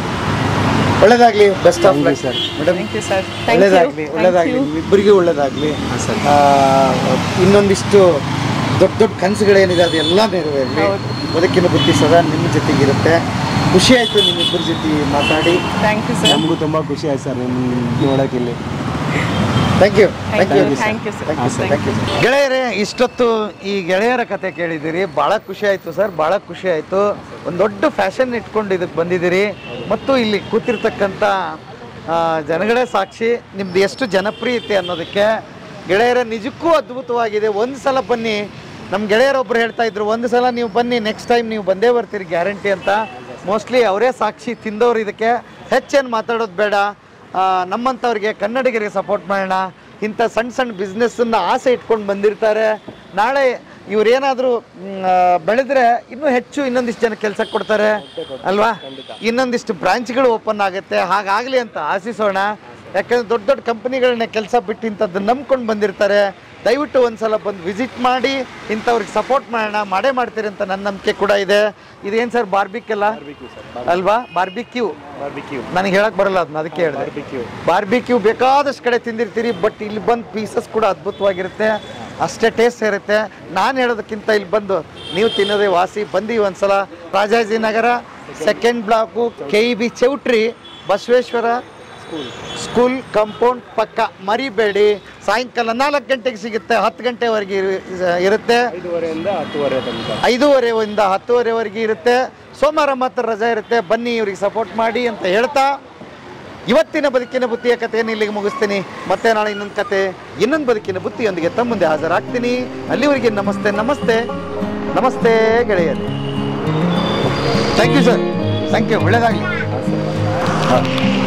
Speaker 6: ಒಳ್ಳೇದಾಗ್ಲಿ best of
Speaker 7: Thank you,
Speaker 6: luck
Speaker 7: sir.
Speaker 6: Madam
Speaker 8: thank you sir
Speaker 6: ಒಳ್ಳೇದಾಗ್ಲಿ ಒಳ್ಳೇದಾಗ್ಲಿ ಇಬ್ಬರಿಗೂ ಒಳ್ಳೇದಾಗ್ಲಿ
Speaker 7: ಹಾಂ ಸರ್
Speaker 6: ಆ, ಇನ್ನೊಂದಿಷ್ಟು ದೊಡ್ಡ ದೊಡ್ಡ ಕನಸುಗಳೇನಿದೆ ಅದೆಲ್ಲ ನೆರವೇರಲಿ ಬದುಕಿನ ಬುದ್ಧಿ ಸದಾ ನಿಮ್ಮ ಜೊತೆಗಿರುತ್ತೆ ಖುಷಿ ಆಯಿತು ನಿಮ್ಮಿಬ್ಬರ ಜೊತೆ ಮಾತಾಡಿ
Speaker 8: ಥ್ಯಾಂಕ್ ಯು ಸರ್
Speaker 7: ನಮಗೂ ತುಂಬ ಖುಷಿ ಆಯ್ತು ಸರ್ ನಿಮ್ಮ ನೋಡೋಕ್ಕಿಲ್ಲಿ
Speaker 6: thank you thank you
Speaker 8: thank you sir
Speaker 7: ಹಾಂ ಸರ್
Speaker 6: ಗೆಳೆಯರೇ ಇಷ್ಟೊತ್ತು ಈ ಗೆಳೆಯರ ಕತೆ ಕೇಳಿದ್ದೀರಿ ಭಾಳ ಖುಷಿ ಆಯಿತು ಸರ್ ಭಾಳ ಖುಷಿ ಆಯಿತು ಒಂದು ದೊಡ್ಡ ಫ್ಯಾಷನ್ ಇಟ್ಕೊಂಡು ಇದಕ್ಕೆ ಬಂದಿದ್ದೀರಿ ಮತ್ತು ಇಲ್ಲಿ ಕೂತಿರ್ತಕ್ಕಂಥ ಆ, ಜನಗಳೇ ಸಾಕ್ಷಿ ನಿಮ್ದು ಎಷ್ಟು ಜನಪ್ರಿಯತೆ ಅನ್ನೋದಕ್ಕೆ ಗೆಳೆಯರ ನಿಜಕ್ಕೂ ಅದ್ಭುತವಾಗಿದೆ ಒಂದು ಸಲ ಬನ್ನಿ ನಮ್ಮ ಗೆಳೆಯರೊಬ್ಬರು ಹೇಳ್ತಾ ಇದ್ರು ಒಂದು ಸಲ ನೀವು ಬನ್ನಿ ನೆಕ್ಸ್ಟ್ ಟೈಮ್ ನೀವು ಬಂದೇ ಬರ್ತೀರಿ ಗ್ಯಾರಂಟಿ ಅಂತ ಮೋಸ್ಟ್ಲಿ ಅವರೇ ಸಾಕ್ಷಿ ತಿಂದವ್ರು ಇದಕ್ಕೆ ಹೆಚ್ಚೇನು ಮಾತಾಡೋದು ಬೇಡ ಆ, ನಮ್ಮಂಥವ್ರಿಗೆ ಕನ್ನಡಿಗರಿಗೆ ಸಪೋರ್ಟ್ ಮಾಡೋಣ ಇಂಥ ಸಣ್ಣ ಸಣ್ಣ ಬಿಸ್ನೆಸ್ಸನ್ನು ಆಸೆ ಇಟ್ಕೊಂಡು ಬಂದಿರ್ತಾರೆ ನಾಳೆ ಇವ್ರೇನಾದರೂ ಬೆಳೆದ್ರೆ ಇನ್ನೂ ಹೆಚ್ಚು ಇನ್ನೊಂದಿಷ್ಟು ಜನ ಕೆಲಸ ಕೊಡ್ತಾರೆ ಅಲ್ವಾ ಇನ್ನೊಂದಿಷ್ಟು ಬ್ರಾಂಚ್ಗಳು ಓಪನ್ ಆಗುತ್ತೆ ಹಾಗಾಗಲಿ ಅಂತ ಆಶಿಸೋಣ ಯಾಕಂದ್ರೆ ದೊಡ್ಡ ದೊಡ್ಡ ಕಂಪನಿಗಳನ್ನ ಕೆಲಸ ಬಿಟ್ಟು ಇಂಥದ್ದು ನಂಬ್ಕೊಂಡು ಬಂದಿರ್ತಾರೆ ದಯವಿಟ್ಟು ಒಂದ್ಸಲ ಬಂದು ವಿಸಿಟ್ ಮಾಡಿ ಇಂಥವ್ರಿಗೆ ಸಪೋರ್ಟ್ ಮಾಡೋಣ ಮಾಡೇ ಮಾಡ್ತೀರಿ ಅಂತ ನನ್ನ ನಂಬಿಕೆ ಕೂಡ ಇದೆ ಇದೇನು ಸರ್ ಬಾರ್ಬಿಕ್ಕೆಲ್ಲ ಅಲ್ವಾ ಬಾರ್ಬಿಕ್ಯೂ ನನಗೆ ಹೇಳಕ್ ಬರಲ್ಲ ಅದನ್ನ ಅದಕ್ಕೆ ಹೇಳಿದೆ ಬಾರ್ಬಿಕ್ಯೂ ಬೇಕಾದಷ್ಟು ಕಡೆ ತಿಂದಿರ್ತೀರಿ ಬಟ್ ಇಲ್ಲಿ ಬಂದು ಪೀಸಸ್ ಕೂಡ ಅದ್ಭುತವಾಗಿರುತ್ತೆ ಅಷ್ಟೇ ಟೇಸ್ಟ್ ಇರುತ್ತೆ ನಾನು ಹೇಳೋದಕ್ಕಿಂತ ಇಲ್ಲಿ ಬಂದು ನೀವು ತಿನ್ನೋದೇ ವಾಸಿ ಬಂದು ಒಂದ್ಸಲ Rajajinagar second block K E B Choultry Basaveshwara school compound ಪಕ್ಕ ಮರಿಬೇಡಿ ಸಾಯಂಕಾಲ ನಾಲ್ಕು ಗಂಟೆಗೆ ಸಿಗುತ್ತೆ ಹತ್ತು ಗಂಟೆವರೆಗೆ ಇರು- ಇರುತ್ತೆ
Speaker 7: ಐದುವರೆಯಿಂದ ಹತ್ತುವರೆ ತನಕ
Speaker 6: ಐದೂವರೆಯಿಂದ ಹತ್ತುವರೆವರೆಗೆ ಇರುತ್ತೆ ಸೋಮವಾರ ಮಾತ್ರ ರಜೆ ಇರುತ್ತೆ ಬನ್ನಿ ಇವ್ರಿಗೆ ಸಪೋರ್ಟ್ ಮಾಡಿ ಅಂತ ಹೇಳ್ತಾ ಇವತ್ತಿನ ಬದುಕಿನ ಬುತ್ತಿಯ ಕಥೆಯನ್ನು ಇಲ್ಲಿಗೆ ಮುಗಿಸ್ತೀನಿ ಮತ್ತೆ ನಾಳೆ ಇನ್ನೊಂದು ಕತೆ ಇನ್ನೊಂದು ಬದುಕಿನ ಬುತ್ತಿಯೊಂದಿಗೆ ತಮ್ಮ ಮುಂದೆ ಹಾಜರಾಗ್ತೀನಿ ಅಲ್ಲಿವರೆಗೆ ನಮಸ್ತೆ ನಮಸ್ತೆ ನಮಸ್ತೆ ಗೆಳೆಯರು thank you sir thank you ಒಳ್ಳೆಯದಾಗಲಿ